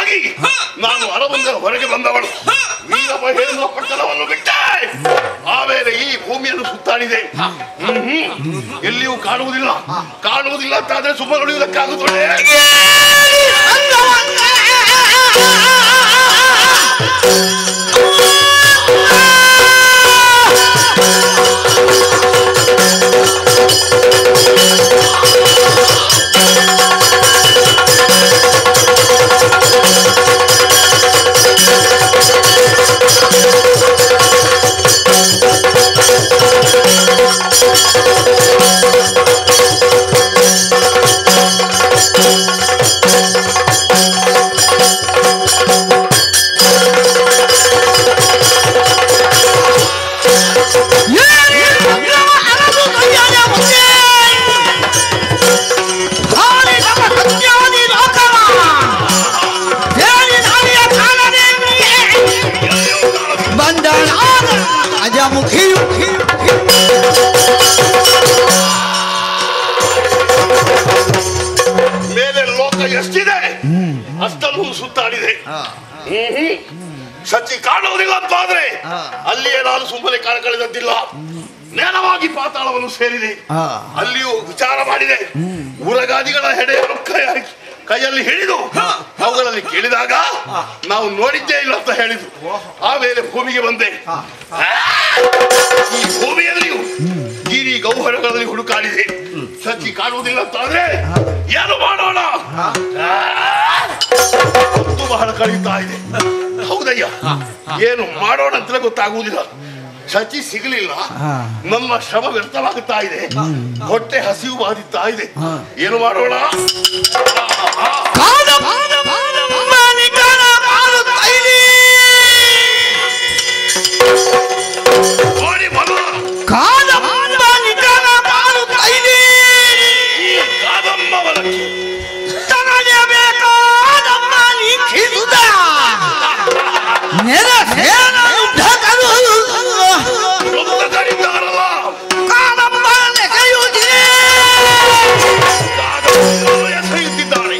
ಹಾಗಾಗಿ ನಾನು ಅರಬಂದ ಹೊರಗೆ ಬಂದವಳು ವೀರ ಮಹೇಂದ್ರ ಪಟ್ಟಣವನ್ನು ಬಿಟ್ಟೆ ಆಮೇಲೆ ಈ ಭೂಮಿಯನ್ನು ಸುತ್ತಾಡಿದೆ ಹ್ಮ್ ಹ್ಮ್. ಎಲ್ಲಿಯೂ ಕಾಣುವುದಿಲ್ಲ ಕಾಣುವುದಿಲ್ಲ ಅಂತಾದ್ರೆ ಸುಮ್ಮನೆ ಉಳಿಯುವುದಕ್ಕಾಗುತ್ತದೆ ಅಜಮುಖಿಯು ಮೇಲೆ ಲೋಕ ಎಷ್ಟಿದೆ ಅಷ್ಟನ್ನು ಸುತ್ತಾಡಿದೆ ಹ್ಮ್ ಹ್ಮ್. ಸಚ್ಚಿ ಕಾಣುವುದಿಲ್ಲ ಅಂತ ಆದ್ರೆ ಅಲ್ಲಿಯೇ ನಾನು ಸುಮ್ಮನೆ ಕಾಲ ಕಳೆದದ್ದಿಲ್ಲ ನೇರವಾಗಿ ಪಾತಾಳವನ್ನು ಸೇರಿದೆ ಅಲ್ಲಿಯೂ ವಿಚಾರ ಮಾಡಿದೆ ಉರಗಾದಿಗಳ ಹೆಡೆಯನ್ನು ಕೈ ಕೈಯಲ್ಲಿ ಹಿಡಿದು ಅವುಗಳಲ್ಲಿ ಕೇಳಿದಾಗ ನಾವು ನೋಡಿದ್ದೇ ಇಲ್ಲ ಅಂತ ಹೇಳಿದ್ರು ಆಮೇಲೆ ಭೂಮಿಗೆ ಬಂದೆ ಆ! ಈ ಭೂಮಿಯಲ್ಲಿಯೂ ಗಿರಿ ಗೌಹರಗಳಲ್ಲಿ ಹುಡುಕಾಡಿದೆ ಸಚ್ಚಿ ಕಾಣುವುದಿಲ್ಲ ಅಂತ ಆದ್ರೆ ಏನು ಮಾಡೋಣ ಆ! ಹೊತ್ತು ಬಹಳ ಕಳೀತಾ ಇದೆ ಹೌದಯ್ಯ ಏನು ಮಾಡೋಣ ಅಂತಲೇ ಗೊತ್ತಾಗುವುದಿಲ್ಲ ಸಚಿ ಸಿಗಲಿಲ್ಲ ನಮ್ಮ ಶ್ರಮ ವ್ಯರ್ಥವಾಗುತ್ತಾ ಇದೆ ಹೊಟ್ಟೆ ಹಸಿವು ಬಾಧಿಸ್ತಾ ಇದೆ ಏನು ಮಾಡೋಣ ಆ, ಆ, ನೋಡಿ ಮಗ ಈ ಕಾದಮ್ಮ ಹೊಲಕ್ಕೆ ರೊಕ್ಕಗಳಿದ್ದಾರಲ್ಲ ಕಾದಮ್ಮನು ಎಸೆಯುತ್ತಿದ್ದಾರೆ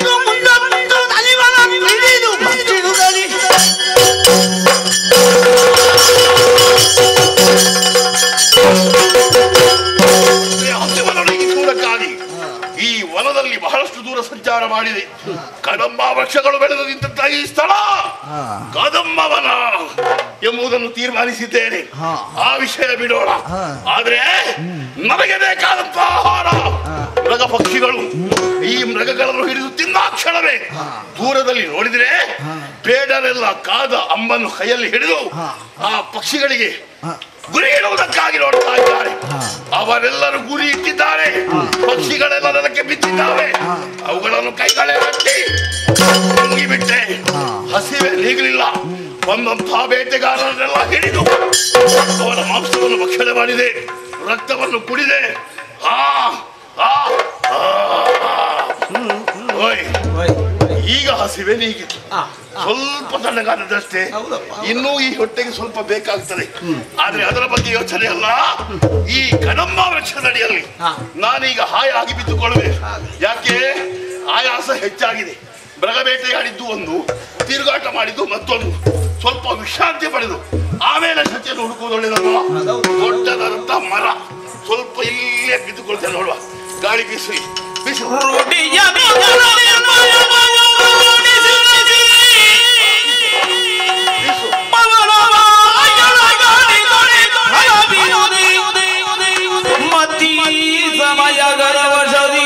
ಹಸಿವನೊಳಗಿಸುವುದಕ್ಕಾಗಿ ಈ ವನದಲ್ಲಿ ಬಹಳಷ್ಟು ದೂರ ಸಂಚಾರ ಮಾಡಿದೆ ಕದಂಬ ವೃಕ್ಷಗಳು ಬೆಳೆದು ನಿಂತ ಈ ಸ್ಥಳ ಕದಂಬವನ ಎಂಬುದನ್ನು ತೀರ್ಮಾನಿಸಿದ್ದೇನೆ ಆ ವಿಷಯ ಬಿಡೋಣ ಆದ್ರೆ ನಮಗೆ ಬೇಕಾದಂತ ಆಹಾರ ಮೃಗ ಪಕ್ಷಿಗಳು ಈ ಮೃಗಗಳನ್ನು ಹಿಡಿದು ತಿಂದ ಕ್ಷಣವೇ ದೂರದಲ್ಲಿ ನೋಡಿದ್ರೆ ಬೇಡರೆಲ್ಲ ಕಾದ ಅಂಬನ್ನು ಕೈಯಲ್ಲಿ ಹಿಡಿದು ಆ ಪಕ್ಷಿಗಳಿಗೆ ಗುರಿ ಇಡುವುದಕ್ಕಾಗಿ ನೋಡ್ತಾ ಇದ್ದಾರೆ ಅವರೆಲ್ಲರೂ ಗುರಿ ಇಟ್ಟಿದ್ದಾರೆ ಪಕ್ಷಿಗಳೆಲ್ಲ ನೆಲಕ್ಕೆ ಬಿದ್ದಿದ್ದಾವೆ ಅವುಗಳನ್ನು ಕೈಗಳೇ ಹತ್ತಿ ಮುಗಿಬಿಟ್ಟೆ ಹಸಿವೆ ನೀಗಲಿಲ್ಲ ಬಂದಂತಹ ಬೇಟೆಗಾರರನ್ನೆಲ್ಲ ಹಿಡಿದು ಅವರ ಮಾಂಸವನ್ನು ಭಕ್ಷಣೆ ಮಾಡಿದೆ ರಕ್ತವನ್ನು ಕುಡಿದೆ ಆ ಆ, ಆ, ಆ. ಓಯ್ ಈಗ ಹಸಿವೆ ನೀಗಿತು ಸ್ವಲ್ಪ ತಣ್ಣಗಾದದಷ್ಟೇ ಇನ್ನೂ ಈ ಹೊಟ್ಟೆಗೆ ಸ್ವಲ್ಪ ಬೇಕಾಗ್ತದೆ ಆದ್ರೆ ಅದರ ಬಗ್ಗೆ ಯೋಚನೆ ಅಲ್ಲ ಈ ಕದಂಬ ವೃಕ್ಷದಡಿಯಲ್ಲಿ ನಾನೀಗ ಹಾಯಾಗಿ ಬಿದ್ದುಕೊಳ್ಳುವೆ ಯಾಕೆ ಆಯಾಸ ಹೆಚ್ಚಾಗಿದೆ ಮೃಗಬೇಟೆಯಾಡಿದ್ದು ಒಂದು ತಿರುಗಾಟ ಮಾಡಿದ್ದು ಮತ್ತೊಂದು ಸ್ವಲ್ಪ ವಿಶ್ರಾಂತಿ ಪಡೆದು ಆಮೇಲೆ ಸತ್ಯನ ಹುಡುಕುವುದು ಒಳ್ಳೆಯದಲ್ವಾ ದೊಡ್ಡದಾದಂತ ಮರ ಸ್ವಲ್ಪ ಇಲ್ಲೇ ಬಿದ್ದುಕೊಳ್ತೇನೆ ನೋಡುವ ಗಾಳಿ ಬೀಸಿ ಬೀಸು ಬೀಸು ಸಮಯ ಗರವಶದಿ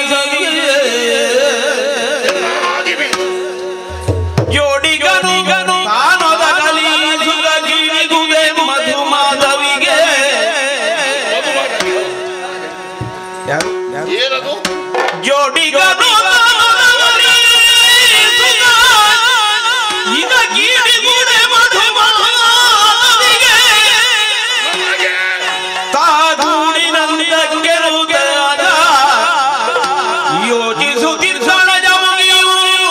ಚೆನ್ನಾಗಿ ಬೀಸು ಜೋಡಿಗನು ಗನು ತಾನದ ಕಲಿ ಸುಗ ಕಿವಿಗುವೆ ಮಧು ಮಾಧವಿಗೆ ಏನದು ಜೋಡಿಗನು ಈಗ ಕಿವಿಗುವೆ ಮಧು ಮಾಧವಿಗೆ ನನಗೆ ತಾಗೂಡಿನಂದಕ್ಕೆರುಗಾದ ಯೋಚಿಸುತ್ತಿರ್ಸಣ ಜಮಗಿಯು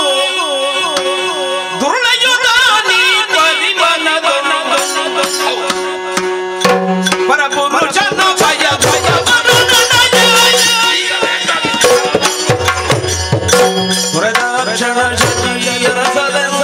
ದುರ್ಲಯುತ ನೀ ಪರಿಮನದೊಣ ಪರಪುರುಷನ ಭಯ ಭಯ ರಕ್ಷಣ ಶಕ್ತಿಯ ರಸದ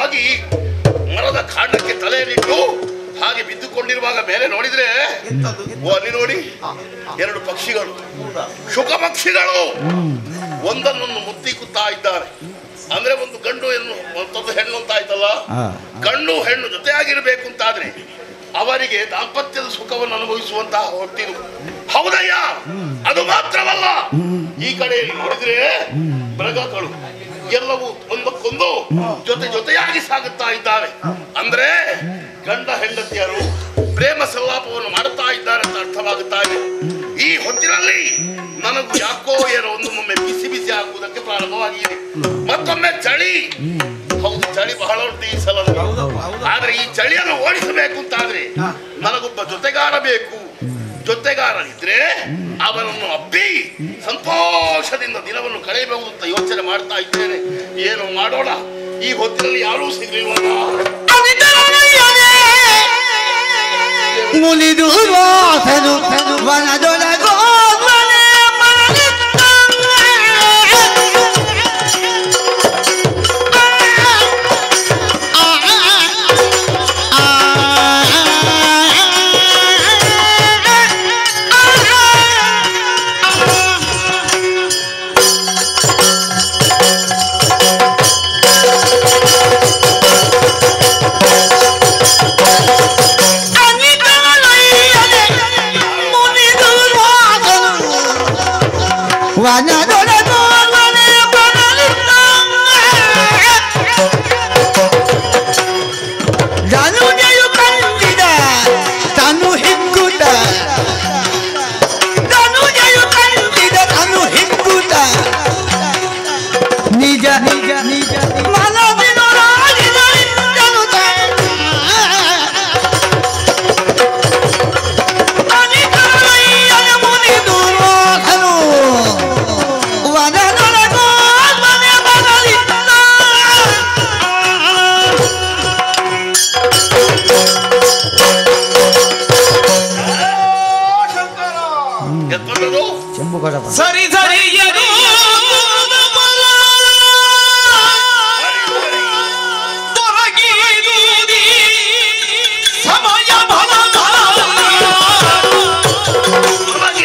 ಎತ್ತರವಾಗಿ ಮರದ ಕಾಂಡಕ್ಕೆ ತಲೆಯನ್ನಿಟ್ಟು ಹಾಗೆ ಬಿದ್ದುಕೊಂಡಿರುವಾಗ ಮೇಲೆ ನೋಡಿದ್ರೆ ಓ ಅಲ್ಲಿ ನೋಡಿ ಎರಡು ಪಕ್ಷಿಗಳು ಶುಕ ಪಕ್ಷಿಗಳು ಒಂದನ್ನೊಂದು ಮುತ್ತಿಕ್ಕುತ್ತಾ ಇದ್ದಾರೆ ಅಂದ್ರೆ ಒಂದು ಗಂಡು ಹೆಣ್ಣು ಮತ್ತೊಂದು ಹೆಣ್ಣು ಅಂತ ಆಯ್ತಲ್ಲ ಗಂಡು ಹೆಣ್ಣು ಜೊತೆಯಾಗಿರ್ಬೇಕು ಅಂತಾದ್ರೆ ಅವರಿಗೆ ದಾಂಪತ್ಯದ ಸುಖವನ್ನು ಅನುಭವಿಸುವಂತಹ ಹೊತ್ತಿದು ಹೌದಯ್ಯ ಅದು ಮಾತ್ರವಲ್ಲ ಈ ಕಡೆ ನೋಡಿದ್ರೆ ಮೃಗಗಳು ಎಲ್ಲವೂ ಒಂದಕ್ಕೊಂದು ಜೊತೆ ಜೊತೆಯಾಗಿ ಸಾಗುತ್ತಾ ಇದ್ದಾರೆ ಅಂದ್ರೆ ಗಂಡ ಹೆಂಡತಿಯರು ಪ್ರೇಮ ಸಲ್ಲಾಪವನ್ನು ಮಾಡುತ್ತಾ ಇದ್ದಾರೆ ಅಂತ ಅರ್ಥವಾಗುತ್ತಾ ಇದೆ ಈ ಹೊತ್ತಿನಲ್ಲಿ ನನಗೂ ಯಾಕೋ ಏನೋ ಒಂದು ಒಮ್ಮೆ ಬಿಸಿ ಬಿಸಿ ಆಗುವುದಕ್ಕೆ ಪ್ರಾರಂಭವಾಗಿದೆ ಮತ್ತೊಮ್ಮೆ ಚಳಿ ಹೌದು ಚಳಿ ಬಹಳ ಉಂಟು ಈ ಸಲ ಆದ್ರೆ ಈ ಚಳಿಯನ್ನು ಓಡಿಸಬೇಕು ಅಂತಾದ್ರೆ ನನಗೊಬ್ಬ ಜೊತೆಗಾರ ಬೇಕು ಜೊತೆಗಾರ ಇದ್ರೆ ಅವನನ್ನು ಅಪ್ಪಿ ಸಂತೋಷದಿಂದ ದಿನವನ್ನು ಕಳೆಯಬಹುದು ಅಂತ ಯೋಚನೆ ಮಾಡ್ತಾ ಇದ್ದೇನೆ ಏನು ಮಾಡೋಣ ಈ ಹೊತ್ತಿನಲ್ಲಿ ಯಾರೂ ಸಿಗ್ಲಿಲ್ವಲ್ಲ ಮುನಿದು ವಾಸನು ವನದೊಳಗೋ ಮನೆ ವನದೊಳಗೋ ಮನೆ ಜನುಜಯು ಕಂಡಿದ ತನು ಹಿಗ್ಗುತ್ತ ತನುಜಯು ಕಂಡಿದ ತನು ಹಿಗ್ಗುತ್ತ ನಿಜ ನಿಜ ನಿಜ ಮನವಿನೊಳಗಿದರಿಂದನು ಅನಿತರಯ್ಯನ ಮುನಿದು ರೋಧನು ವನದೊಳಗೋ ಮನೆ ಬಗಲಿದ್ದ ಎತ್ಕೊಂಡದು ಸರಿ ಸರಿ ಎದು ತೊರಗಿದುದಿ ಸಮಯ ಬಲಗಾಲ. ಹಾಗೆ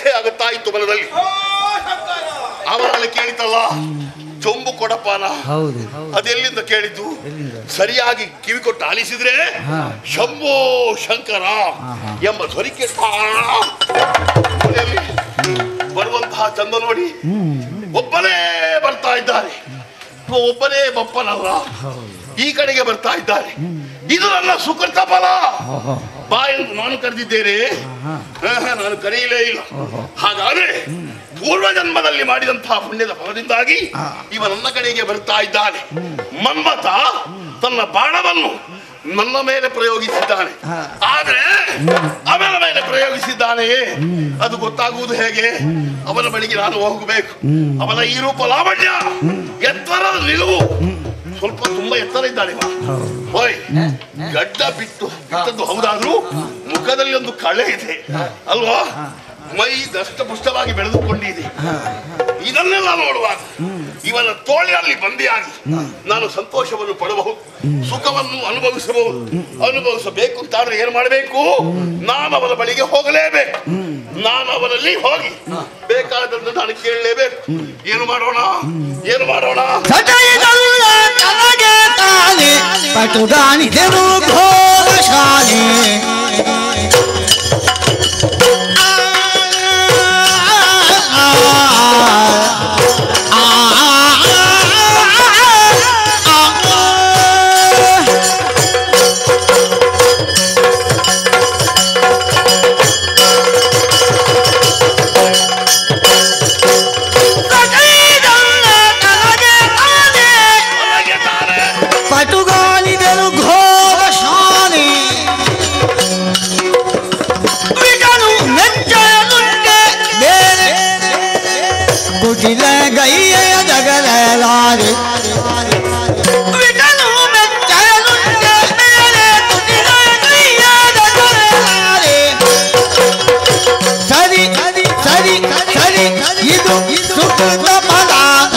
ಆಸೆ ಆಗುತ್ತಾ ಇತ್ತು ಮನದಲ್ಲಿ ಅವರಲ್ಲಿ ಕೇಳಿತಲ್ಲ ಚೊಂಬು ಕೊಡಪಾನ ಹೌದು ಅದೆಲ್ಲಿಂದ ಕೇಳಿದ್ದು ಎಲ್ಲಿಂದ? ಸರಿಯಾಗಿ ಕಿವಿ ಕೊಟ್ಟು ಆಲಿಸಿದ್ರೆ ಹಾ. ಶಂಭೋ ಶಂಕರ ಹಾ, ಹಾ. ಎಂಬ ಧ್ವನಿಕೆ ಮನೆಯಲ್ಲಿ ಬರುವಂತಹ ಚಂದ ನೋಡಿ ಒಬ್ಬನೇ ಬರ್ತಾ ಇದ್ದಾನೆ ಇವ ಒಬ್ಬನೇ ಬಪ್ಪನಲ್ಲ ಈ ಕಡೆಗೆ ಬರ್ತಾ ಇದ್ದಾನೆ ಇದು ನನ್ನ ಸುಕೃತ ಫಲ ಓಹೋ ಬಾ ಎಂದು ನಾನು ಕರೆದಿದ್ದೇನೆ ಹಾ. ಹಾ, ಹಾ, ನಾನು ಕರೆಯಲೇ ಇಲ್ಲ ಹಾಗಾದ್ರೆ ಪೂರ್ವ ಜನ್ಮದಲ್ಲಿ ಮಾಡಿದಂತಹ ಪುಣ್ಯದ ಫಲದಿಂದಾಗಿ ಹಾ. ಇವ ನನ್ನ ಕಡೆಗೆ ಬರ್ತಾ ಇದ್ದಾನೆ ಮನ್ಮಥ ತನ್ನ ಬಾಣವನ್ನು ನನ್ನ ಮೇಲೆ ಪ್ರಯೋಗಿಸಿದ್ದಾನೆ ಹಾ. ಆದ್ರೆ ಅವನ ಮೇಲೆ ಪ್ರಯೋಗಿಸಿದ್ದಾನೆಯೇ ಅದು ಗೊತ್ತಾಗುವುದು ಹೇಗೆ ಅವನ ಬಳಿಗೆ ನಾನು ಹೋಗಬೇಕು ಅವನ ಈ ರೂಪ ಲಾವಣ್ಯ ಎತ್ತರದ ನಿಲುವು ಸ್ವಲ್ಪ ತುಂಬಾ ಎತ್ತರ ಇದ್ದಾನೆ ಇವ. ಓಯ್ ಗಡ್ಡ ಬಿಟ್ಟು ಬಿಟ್ಟದ್ದು ಹೌದಾದ್ರೂ ಮುಖದಲ್ಲಿ ಒಂದು ಕಳೆ ಇದೆ ಅಲ್ವಾ ಮೈ ದಷ್ಟಪುಷ್ಟವಾಗಿ ಬೆಳೆದುಕೊಂಡಿದೆ ಇದನ್ನೆಲ್ಲ ನೋಡುವಾಗ ಇವನ ತೋಳಿನಲ್ಲಿ ಬಂದಿಯಾಗಿ ನಾನು ಸಂತೋಷವನ್ನು ಪಡಬಹುದು ಸುಖವನ್ನು ಅನುಭವಿಸಬಹುದು ಅನುಭವಿಸಬೇಕು ಅಂತಾದ್ರೆ ಏನು ಮಾಡಬೇಕು ನಾನು ಅವನ ಬಳಿಗೆ ಹೋಗಲೇಬೇಕು ನಾನು ಅವನಲ್ಲಿ ಹೋಗಿ ಬೇಕಾದನ್ನು ನಾನು ಕೇಳಲೇಬೇಕು ಏನು ಮಾಡೋಣ ಏನು ಮಾಡೋಣ ಸಟೈದಲ್ಲ ತನಗೆ ತಾನೆ ಪಟುಗಾಣಿದೆನು ಘೋಷಾಲೆ ಸಟೈದಲ್ಲ ತನಗೆ ತಾನೆ ಅವನಿಗೆ ತಾನೇ ಪಟುಗಾಲಿದನು ಘೋಷಾನೆ ವಿಟನು ಮೆಚ್ಚಲುಂಟೆ ಬೇರೆ ಕುಟಿಲ ಗೈಯ ಜಗಲಾರೆ ವಿಟನು ಮೆಚ್ಚಲುಂಟೆ ಬೇರೆ ಕುಟಿಲ ಗೈಯ ಜಗಲಾರೆ ಸರಿ ಸರಿ ಸರಿ ಸರಿ ಇದು ಸುಖದ ಪದಾರ್ಥ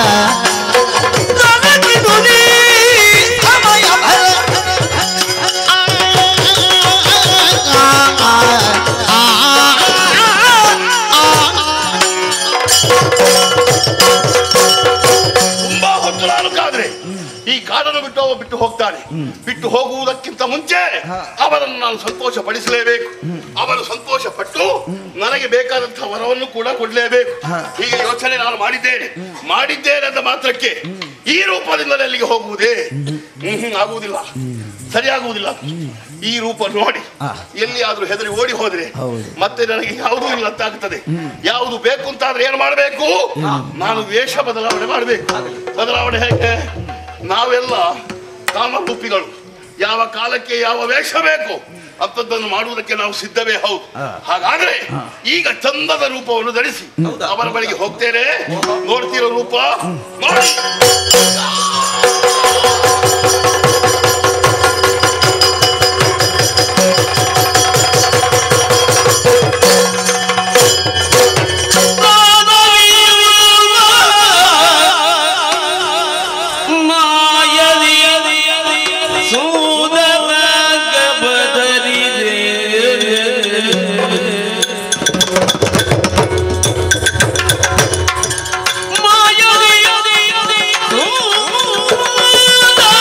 ಜಗತ್ತಿದುನಿ ಸಮಯ ಭರ. ಆ, ಆ, ಆ, ಆ, ಆ. ತುಂಬಾ ಹೊತ್ತು ನಾನು ಕಾದ್ರೆ ಈ ಕಾಡನ್ನು ಬಿಟ್ಟು ಅವ ಬಿಟ್ಟು ಹೋಗ್ತಾನೆ ಬಿಟ್ಟು ಹೋಗುವುದಕ್ಕಿಂತ ಮುಂಚೆ ಅವರನ್ನು ನಾನು ಸಂತೋಷ ಪಡಿಸಲೇಬೇಕು ಅವರು ಸಂತೋಷ ಪಟ್ಟು ನನಗೆ ಬೇಕಾದಂತಹ ವರವನ್ನು ಕೂಡ ಕೊಡಲೇಬೇಕು ಹೀಗೆ ಯೋಚನೆ ನಾನು ಮಾಡಿದ್ದೇನೆ ಮಾಡಿದ್ದೇನೆ ಅಂತ ಮಾತ್ರಕ್ಕೆ ಈ ರೂಪದಿಂದಲೇ ಅಲ್ಲಿಗೆ ಹೋಗುವುದೇ ಹ್ಮ್ ಹ್ಮ್, ಆಗುವುದಿಲ್ಲ ಸರಿಯಾಗುವುದಿಲ್ಲ ಈ ರೂಪ ನೋಡಿ ಹಾ. ಎಲ್ಲಿ ಆದ್ರೂ ಹೆದರಿ ಓಡಿ ಹೋದ್ರೆ ಹೌದು. ಮತ್ತೆ ನನಗೆ ಯಾವುದೂ ಇಲ್ಲ ಅಂತ ಆಗ್ತದೆ ಯಾವುದು ಬೇಕು ಅಂತ ಆದ್ರೆ ಏನು ಮಾಡಬೇಕು ನಾನು ವೇಷ ಬದಲಾವಣೆ ಮಾಡಬೇಕು ಬದಲಾವಣೆ ಹೇಗೆ ನಾವೆಲ್ಲ ಕಾಮರೂಪಿಗಳು ಯಾವ ಕಾಲಕ್ಕೆ ಯಾವ ವೇಷ ಬೇಕು ಅಂಥದ್ದನ್ನು ಮಾಡುವುದಕ್ಕೆ ನಾವು ಸಿದ್ಧವೇ ಹೌದು ಹಾಗಾದ್ರೆ ಈಗ ಚಂದದ ರೂಪವನ್ನು ಧರಿಸಿ ಅವರ ಬಳಿಗೆ ಹೋಗ್ತೇನೆ ನೋಡ್ತಿರೋ ರೂಪ ನೋಡಿ ಮಾಯದಿ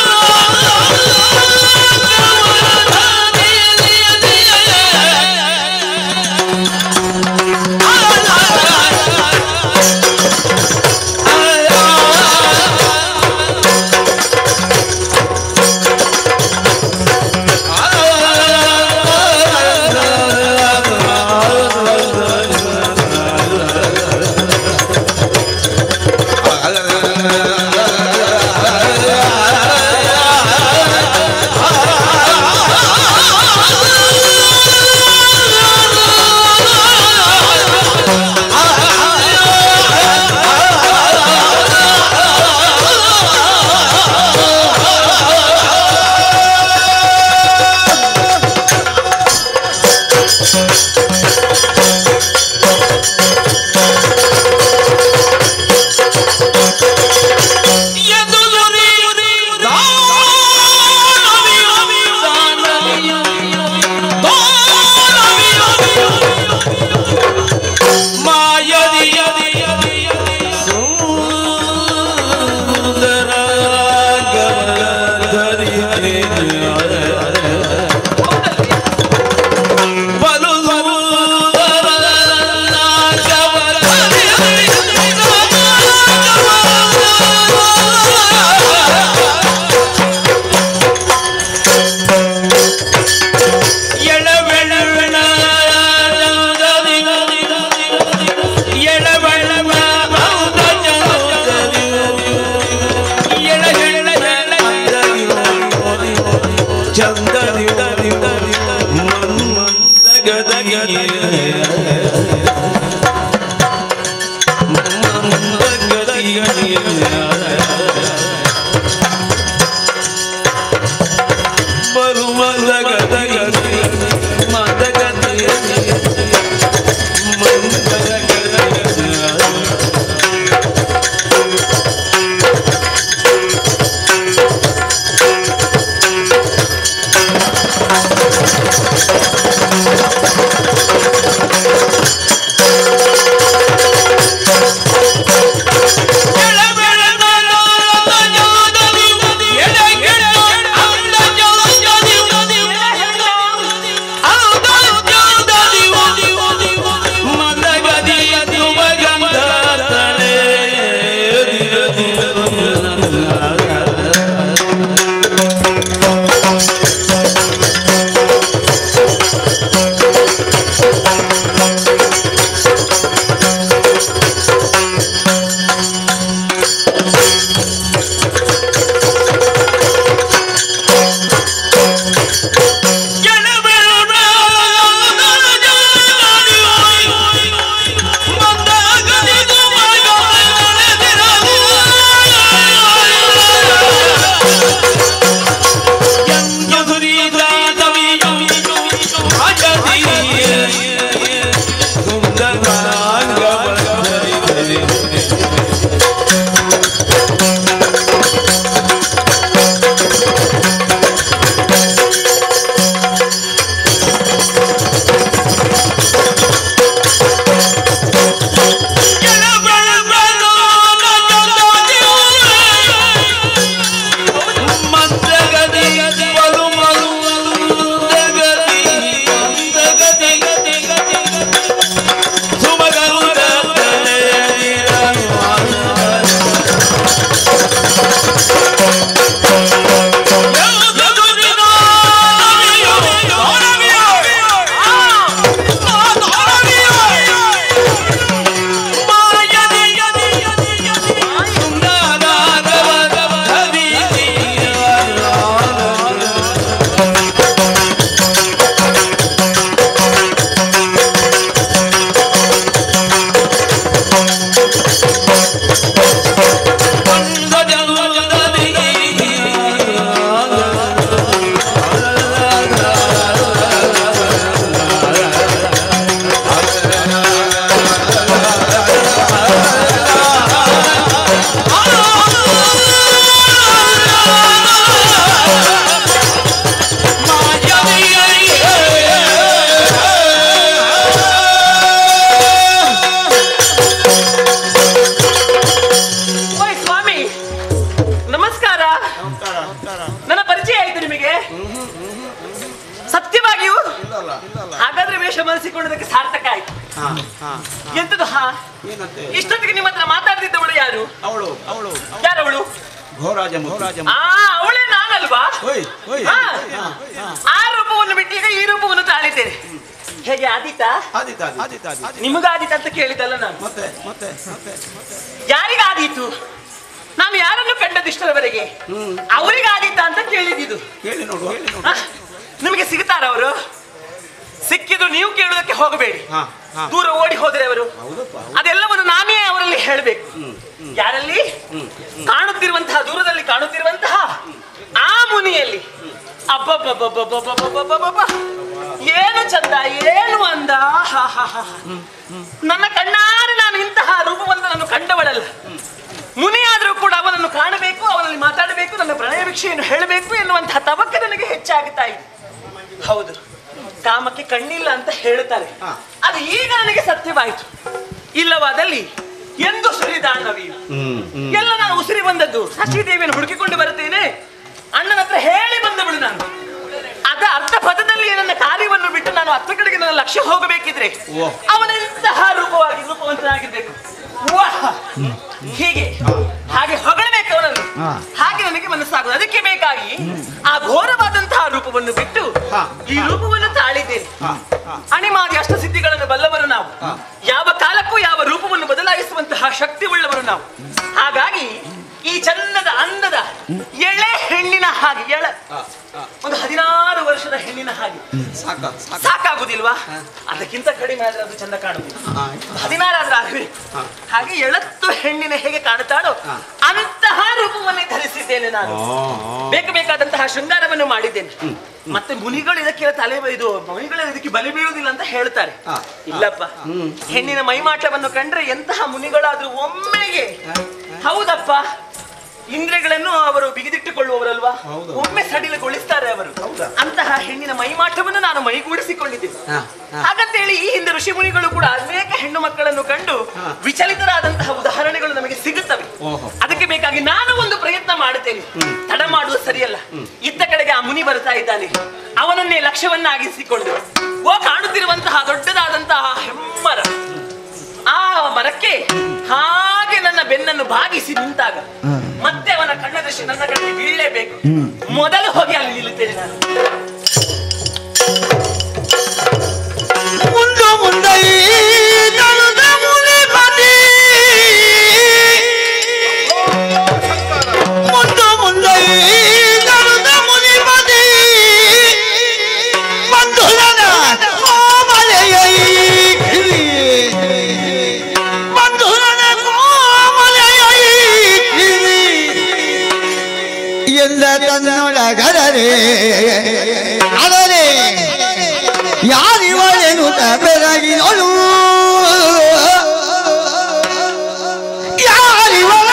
ಓಯ್ ಸ್ವಾಮಿ ನಮಸ್ಕಾರ ನನ್ನ ಪರಿಚಯ ಆಯ್ತು ನಿಮಗೆ ಸತ್ಯವಾಗಿಯೂ ಹಾಗಾದ್ರೆ ವೇಷ ಮನಸ್ಸಿಕೊಳ್ಳೋದಕ್ಕೆ ಸಾರ್ಥಕ ಆಯ್ತು ಎಂತದು ಹಾ ಏನಂತೆ ಇಷ್ಟೊತ್ತಿಗೆ ನಿಮ್ಮ ಹತ್ರ ಮಾತಾಡ್ತಿದ್ದವಳು ಯಾರು ಅವಳು ಅವಳು ಯಾರವಳು ಘೋರಾಜ ಘೋರಾಜ ಆ ಅವಳೇ ನಾನಲ್ವಾ ಹೋಯ್ ಹೋಯ್ ಹಾ. ಆ ರೂಪವನ್ನು ಬಿಟ್ಟು ಈಗ ಈ ರೂಪವನ್ನು ತಾಳಿದ್ದೇನೆ ಹೇಗೆ ಆದೀತಾ ಆದಿತ ಆದಿತ ಆದಿತ ನಿಮಗಾದೀತ ಅಂತ ಕೇಳಿದಲ್ಲ ನಾನು ಮತ್ತೆ ಮತ್ತೆ ಮತ್ತೆ ಯಾರಿಗಾದೀತು ನಾನು ಯಾರನ್ನು ಕಂಡದಿಷ್ಟರವರೆಗೆ ಅವರಿಗಾದೀತ ಅಂತ ಕೇಳಿದ್ದು ಕೇಳಿ ನೋಡು ಹೇಳಿ ನೋಡು ಆ, ನಿಮಗೆ ಸಿಗ್ತಾರ ಅವರು ಸಿಕ್ಕಿದ್ರು ನೀವು ಕೇಳುವುದಕ್ಕೆ ಹೋಗಬೇಡಿ ಹಾ ಹಾ ದೂರ ಓಡಿ ಹೋದರೆ ಅವರು ಹೌದಪ್ಪ ಅದೆಲ್ಲವನ್ನು ನಾನೇ ಅವರಲ್ಲಿ ಹೇಳಬೇಕು ಯಾರಲ್ಲಿ ಕಾಣುತ್ತಿರುವಂತಹ ದೂರದಲ್ಲಿ ಕಾಣುತ್ತಿರುವಂತಹ ಆ ಮುನಿಯಲ್ಲಿ ಅಬ್ಬಬ್ಬಬ್ಬಬ್ಬಬ್ಬಬ್ಬಬ್ಬಬ್ಬಬ್ಬ ಏನು ಚಂದ ಏನು ಅಂದ ಹಾ, ಹಾ, ಹಾ. ನನ್ನ ಕಣ್ಣಾರೆ ನಾನು ಇಂತಹ ರೂಪವನ್ನು ನಾನು ಕಂಡವಳಲ್ಲ ಮುನಿಯಾದರೂ ಕೂಡ ಅವನನ್ನು ಕಾಣಬೇಕು ಅವನಲ್ಲಿ ಮಾತಾಡಬೇಕು ನನ್ನ ಪ್ರಣಯ ವಿಷಯನ್ನು ಹೇಳಬೇಕು ಎನ್ನುವಂತಹ ತವಕ ನನಗೆ ಹೆಚ್ಚಾಗುತ್ತಾ ಇದೆ ಹೌದು ಕಾಮಕ್ಕೆ ಕಣ್ಣಿಲ್ಲ ಅಂತ ಹೇಳ್ತಾರೆ ಅದು ಈಗ ನನಗೆ ಸತ್ಯವಾಯಿತು ಇಲ್ಲವಾದಲ್ಲಿ ಎಂದು ಸುರಿದಾಂಡವಿ ಎಲ್ಲ ನಾನು ಉಸಿರಿ ಬಂದದ್ದು ಶಶಿದೇವಿಯನ್ನು ಹುಡುಕಿಕೊಂಡು ಬರುತ್ತೇನೆ ಅಣ್ಣನ ಹತ್ರ ಹೇಳಿ ಬಂದವಳು ನಾನು ಅದ ಅರ್ಧ ಪದದಲ್ಲಿ ನನ್ನ ಕಾರ್ಯವನ್ನು ಬಿಟ್ಟು ನಾನು ಅತ್ತ ಕಡೆಗೆ ನನ್ನ ಲಕ್ಷ್ಯ ಹೋಗಬೇಕಿದ್ರೆ ಓಹ್. ಅವನ ಇಂತಹ ರೂಪವಾಗಿ ರೂಪವಂತನಾಗಿರ್ಬೇಕು ವಾಹ್! ಹೀಗೆ ಹಾಗೆ ಹೊಗಳಬೇಕು ಅವನನ್ನು ಹಾಗೆ ನನಗೆ ಮನಸ್ಸಾಗುದು ಅದಕ್ಕೆ ಬೇಕಾಗಿ ಆ ಘೋರವಾದಂತಹ ರೂಪವನ್ನು ಬಿಟ್ಟು ಹಾ. ಈ ರೂಪವನ್ನು ತಾಳಿದ್ದೇನೆ ಹಾ ಹಾ ಅಣಿಮಾದಿ ಅಷ್ಟ ಸಿದ್ಧಿಗಳನ್ನು ಬಲ್ಲವರು ನಾವು ಯಾವ ಕಾಲಕ್ಕೂ ಯಾವ ರೂಪವನ್ನು ಬದಲಾಯಿಸುವಂತಹ ಶಕ್ತಿ ಉಳ್ಳವರು ನಾವು ಹಾಗಾಗಿ ಈ ಚಂದದ ಅಂದದ ಎಳೆ ಹೆಣ್ಣಿನ ಹಾಗೆ ಎಳ ಒಂದು ಹದಿನಾರು ವರ್ಷದ ಹೆಣ್ಣಿನ ಹಾಗೆ ಸಾಕ ಸಾಕ ಸಾಕಾಗುದಿಲ್ವಾ ಅದಕ್ಕಿಂತ ಕಡಿಮೆ ಆದ್ರೆ ಅದು ಚಂದ ಕಾಣುದಿಲ್ಲ ಹದಿನಾರು ಆದ್ರೆ ಆಗಬೇಕು ಹಾಗೆ ಎಳತ್ತು ಹೆಣ್ಣಿನ ಹೇಗೆ ಕಾಣುತ್ತಾಳೋ ಅಂತಹ ರೂಪವನ್ನೇ ಧರಿಸಿದ್ದೇನೆ ನಾನು ಬೇಕು ಬೇಕಾದಂತಹ ಶೃಂಗಾರವನ್ನು ಮಾಡಿದ್ದೇನೆ ಮತ್ತೆ ಮುನಿಗಳು ಇದಕ್ಕೆಲ್ಲ ತಲೆ ಇದು ಮುನಿಗಳು ಇದಕ್ಕೆ ಬಲಿ ಬೀಳುವುದಿಲ್ಲ ಅಂತ ಹೇಳ್ತಾರೆ ಇಲ್ಲಪ್ಪ ಹೆಣ್ಣಿನ ಮೈಮಾಟವನ್ನು ಕಂಡ್ರೆ ಎಂತಹ ಮುನಿಗಳಾದ್ರೂ ಒಮ್ಮೆಗೆ ಹೌದಪ್ಪ ಇಂದ್ರಿಯಗಳನ್ನು ಅವರು ಬಿಗಿದಿಟ್ಟುಕೊಳ್ಳುವವರಲ್ವಾ ಒಮ್ಮೆ ಸಡಿಲಗೊಳಿಸ್ತಾರೆ ಅವರು ಅಂತಹ ಹೆಣ್ಣಿನ ಮೈಮಾಟವನ್ನು ನಾನು ಮೈಗೂಡಿಸಿಕೊಂಡಿದ್ದೇನೆ ಹಾಗಂತೇಳಿ ಈ ಹಿಂದೆ ಋಷಿ ಮುನಿಗಳು ಕೂಡ ಅನೇಕ ಹೆಣ್ಣು ಮಕ್ಕಳನ್ನು ಕಂಡು ವಿಚಲಿತರಾದಂತಹ ಉದಾಹರಣೆಗಳು ನಮಗೆ ಸಿಗುತ್ತವೆ ಅದಕ್ಕೆ ಬೇಕಾಗಿ ನಾನು ಒಂದು ಪ್ರಯತ್ನ ಮಾಡುತ್ತೇನೆ ತಡ ಮಾಡುವುದು ಸರಿಯಲ್ಲ ಇತ್ತ ಕಡೆಗೆ ಆ ಮುನಿ ಬರ್ತಾ ಇದ್ದಾನೆ ಅವನನ್ನೇ ಲಕ್ಷ್ಯವನ್ನಾಗಿಸಿಕೊಂಡು ಓ ಕಾಣುತ್ತಿರುವಂತಹ ದೊಡ್ಡದಾದಂತಹ ಹೆಮ್ಮರ ಆ ಮರಕ್ಕೆ ಹಾಗೆ ನನ್ನ ಬೆನ್ನನ್ನು ಭಾಗಿಸಿ ನಿಂತಾಗ ಮತ್ತೆ ಅವನ ಕಣ್ಣ ದೃಷ್ಟಿ ನನ್ನ ಕಣ್ಣಿಗೆ ಬೀಳಲೇಬೇಕು ಮೊದಲು ಹೋಗಿ ಅಲ್ಲಿ ನಿಲ್ಲುತ್ತೇನೆ ನಾನು ಮುಂದು ಮುಂದೆ ನಲದ ಮುನಿ ಬದಿ ಮುಂದು ಮುಂದೆ ನಲದ ಮುನಿ ಬದಿ ಬಂಧುರನ ಕೋಮಲೆಯೈ ಬಂಧುರನ ಕೋಮಲೆಯೈ ಎಲ್ಲ ತನ್ನೊಳಗರರೆ ಅದರೇ ಯಾರಿವಳೆನು ಬೆರಗಿನೊಳು ಯಾರಿವಳ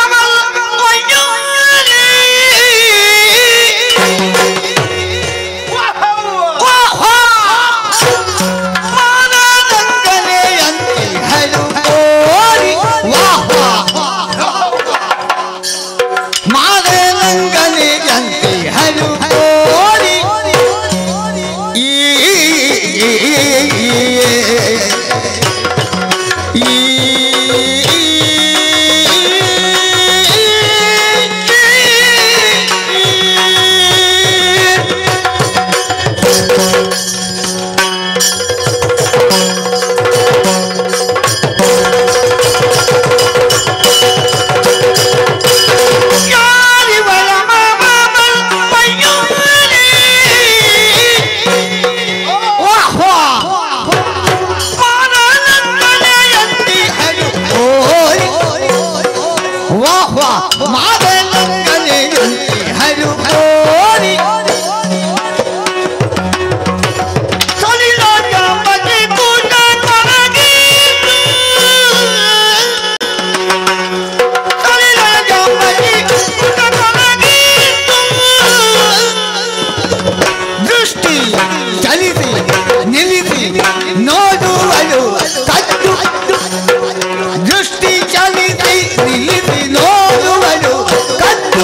ಮಾದರಂಗನೆ ಜಂತಿ ಹರು ಕೋರಿ ದೃಷ್ಟಿ ಚಲಿಸಿ ನಿಲ್ಲಿಸಿ ನೋಡುವಳು ಕದ್ದು ದೃಷ್ಟಿ ಚಲಿಸಿ ನಿಲ್ಲಿಸಿ ನೋಡುವಳು ಕದ್ದು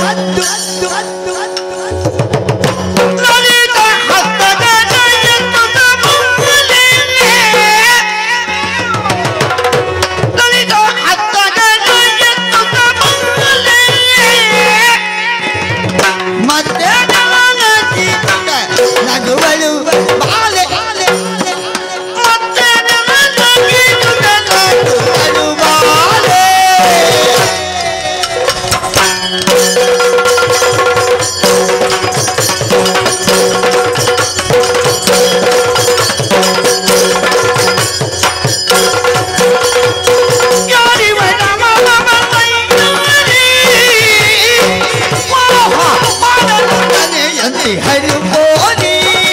ಲಲಿತ ಹಸ್ತದ ಎತ್ತುತ್ತ ಮುಂದೆ. ಲಲಿತ ಹಸ್ತದ ಎತ್ತುತ್ತ ಮುಂದೆ. ಮತ್ತೆ ನಲನಚಿತ್ತ ನಗುವಳು ಬಾಲೆ ಮತ್ತೆ ನಲನಚಿತ್ತ ನಗುವಳು ಬಾಲೆ ಯಾರಿವನ ಮನಮನೆಯಂತೆ ಹರಿಬೋನಿ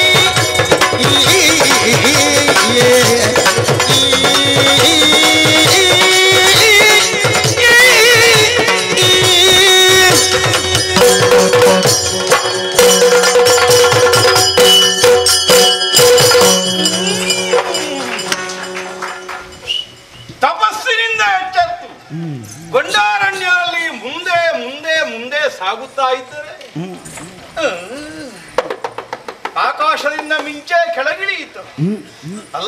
ತಪಸ್ಸಿನಿಂದ ಎಚ್ಚೆತ್ತು ಗೊಂಡಾರಣ್ಯದಲ್ಲಿ ಮುಂದೆ ಮುಂದೆ ಮುಂದೆ ಸಾಗುತ್ತಾ ಇದ್ದರೆ ಹ್ಮ್. ಆಕಾಶದಿಂದ ಮಿಂಚೆ ಕೆಳಗಿಳಿಯಿತು ಅಲ್ಲ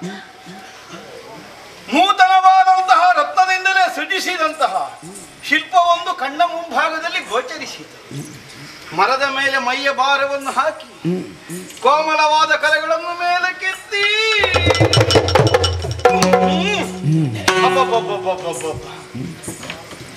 ನೂತನವಾದಂತಹ ರತ್ನದಿಂದಲೇ ಸೃಜಿಸಿದಂತಹ ಶಿಲ್ಪವೊಂದು ಕಣ್ಣ ಮುಂಭಾಗದಲ್ಲಿ ಗೋಚರಿಸಿತು ಮರದ ಮೇಲೆ ಮೈಯ ಭಾರವನ್ನು ಹಾಕಿ ಕೋಮಲವಾದ ಕಲೆಗಳನ್ನು ಮೇಲೆ ಕೆತ್ತಿ ಅಬ್ಬಬ್ಬಬ್ಬಬ್ಬಬ್ಬಬ್ಬ.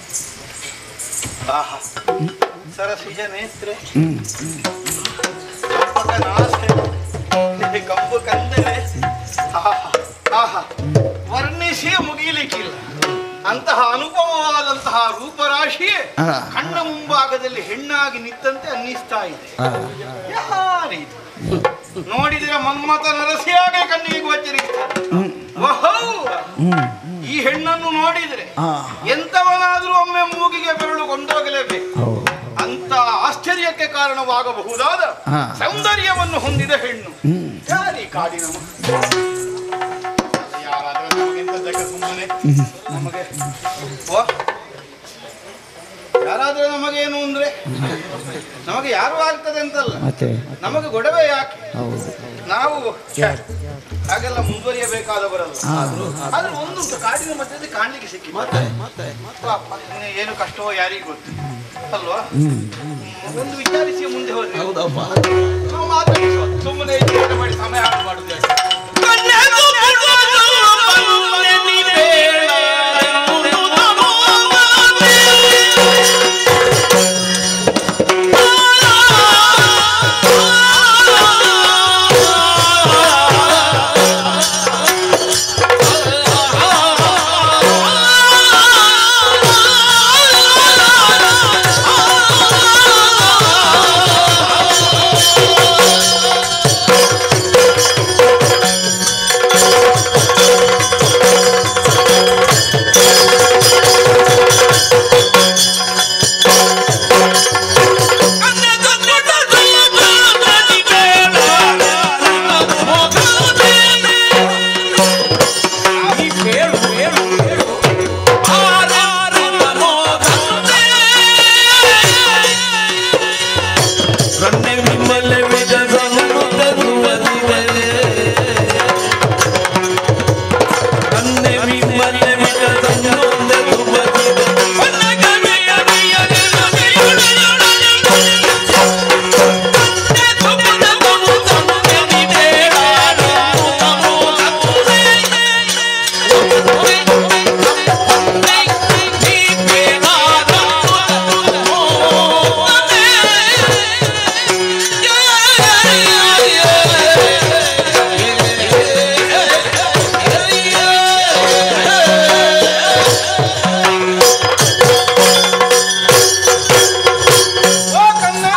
ಆಹಾ. ಸರಸಿಜ ನೇತ್ರೆ ನಾಸೆ ಕಂಬು ಕಂದರೆ ಆಹಾ, ಆಹಾ. ವರ್ಣಿಸಿಯೇ ಮುಗಿಯಲಿಕ್ಕಿಲ್ಲ ಅಂತಹ ಅನುಭವವಾದಂತಹ ರೂಪರಾಶಿಯೇ ಹಾ. ಕಣ್ಣ ಮುಂಭಾಗದಲ್ಲಿ ಹೆಣ್ಣಾಗಿ ನಿಂತಂತೆ ಅನ್ನಿಸ್ತಾ ಇದೆ ಯಾರಿದು ನೋಡಿದ್ರೆ ಮನ್ಮಥ ನರಸಿಯಾಗೆ ಕಣ್ಣಿಗೆ ಗೋಚರಿಸ್ತಾರೆ ಓಹೋ! ಈ ಹೆಣ್ಣನ್ನು ನೋಡಿದ್ರೆ ಹಾ. ಎಂತವನಾದ್ರೂ ಒಮ್ಮೆ ಮೂಗಿಗೆ ಬೆರಳು ಕೊಂಡೋಗಲೇಬೇಕು ಹೌದು ಅಂತ ಆಶ್ಚರ್ಯಕ್ಕೆ ಕಾರಣವಾಗಬಹುದಾದ ಹಾ. ಸೌಂದರ್ಯವನ್ನು ಹೊಂದಿದ ಹೆಣ್ಣು ಯಾರೀ ಕಾಡಿನ ಮ- ಯಾರಾದ್ರೂ ನಮಗೆಂತದ್ದಕ್ಕೆ ಸುಮ್ಮನೆ ನಮಗೆ ಓ ಯಾರಾದ್ರೂ ನಮಗೇನು ಅಂದ್ರೆ ನಮಗೆ ಯಾರು ಆಗ್ತದೆ ಅಂತಲ್ಲ ಮತ್ತೆ ನಮಗೆ ಗೊಡವೆ ಯಾಕೆ ಹೌದು ನಾವು ಛೆ, ಹಾಗೆಲ್ಲ ಮುಂದುವರಿಯಬೇಕಾದವರಲ್ಲ ಆದ್ರೆ ಒಂದುಂಟು ಕಾಡಿನ ಮಧ್ಯದಲ್ಲಿ ಕಾಣ್ಲಿಕ್ಕೆ ಸಿಕ್ಕಿ ಪಾಪ, ಇನ್ನು ಏನು ಕಷ್ಟವೋ ಯಾರಿಗೂ ಗೊತ್ತು ಅಲ್ವಾ ಒಂದು ವಿಚಾರಿಸಿ ಮುಂದೆ ಹೋದ್ರೆ ನಾವು ಮಾತಾಡಿಸುವ ಸುಮ್ಮನೆ ವಿಚಾರ ಮಾಡಿ ಸಮಯ ಹಾಳು ಮಾಡುದು ಯಾಕೆ? ಓ ಕನ್ನ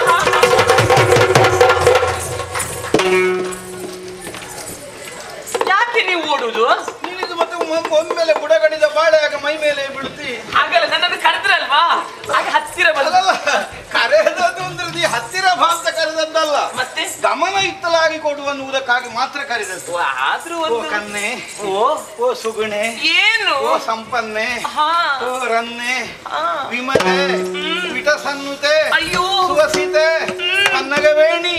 ಯಾಕೆ ನೀವು ಓಡುದು ನೀನಿದು ಮತ್ತೆ ಒಮ್ಮೆ- ಒಮ್ಮೆಲೆ ಬುಡಗಡಿದ ಬಾಳೆ ಆಗ ಮೈ ಮೇಲೆ ಬೀಳ್ತಿ ಹಾಗಲ್ಲ ನನ್ನನ್ನು ಕರೆದ್ರಲ್ವಾ ಹಾಗೆ ಹತ್ತಿರ ಬಂದ ಅಲ್ಲಲ್ಲ ಕರೆದದ್ದು ಅಂದ್ರೆ ನೀ ಹತ್ತಿರ ಬಾ ಅಂತ ಕರೆದದ್ದಲ್ಲ ಮತ್ತೆ ಗಮನ ಇತ್ತಲಾಗಿ ಕೊಡುವನ್ನುವುದಕ್ಕಾಗಿ ಮಾತ್ರ ಕರೆದದ್ದು ಓ, ಆದ್ರೂ ಓ ಒಂದು ಕನ್ನೆ ಓ ಓ ಸುಗುಣೆ ಏನು ಓ ಸಂಪನ್ನೆ ಹಾ ಓ ರನ್ನೆ ಹಾ. ವಿಮಲೆ ವಿಟಸನ್ನುತೆ ಅಯ್ಯೋ ಸುವಸಿತೆ ಅನ್ನಗವೇಣಿ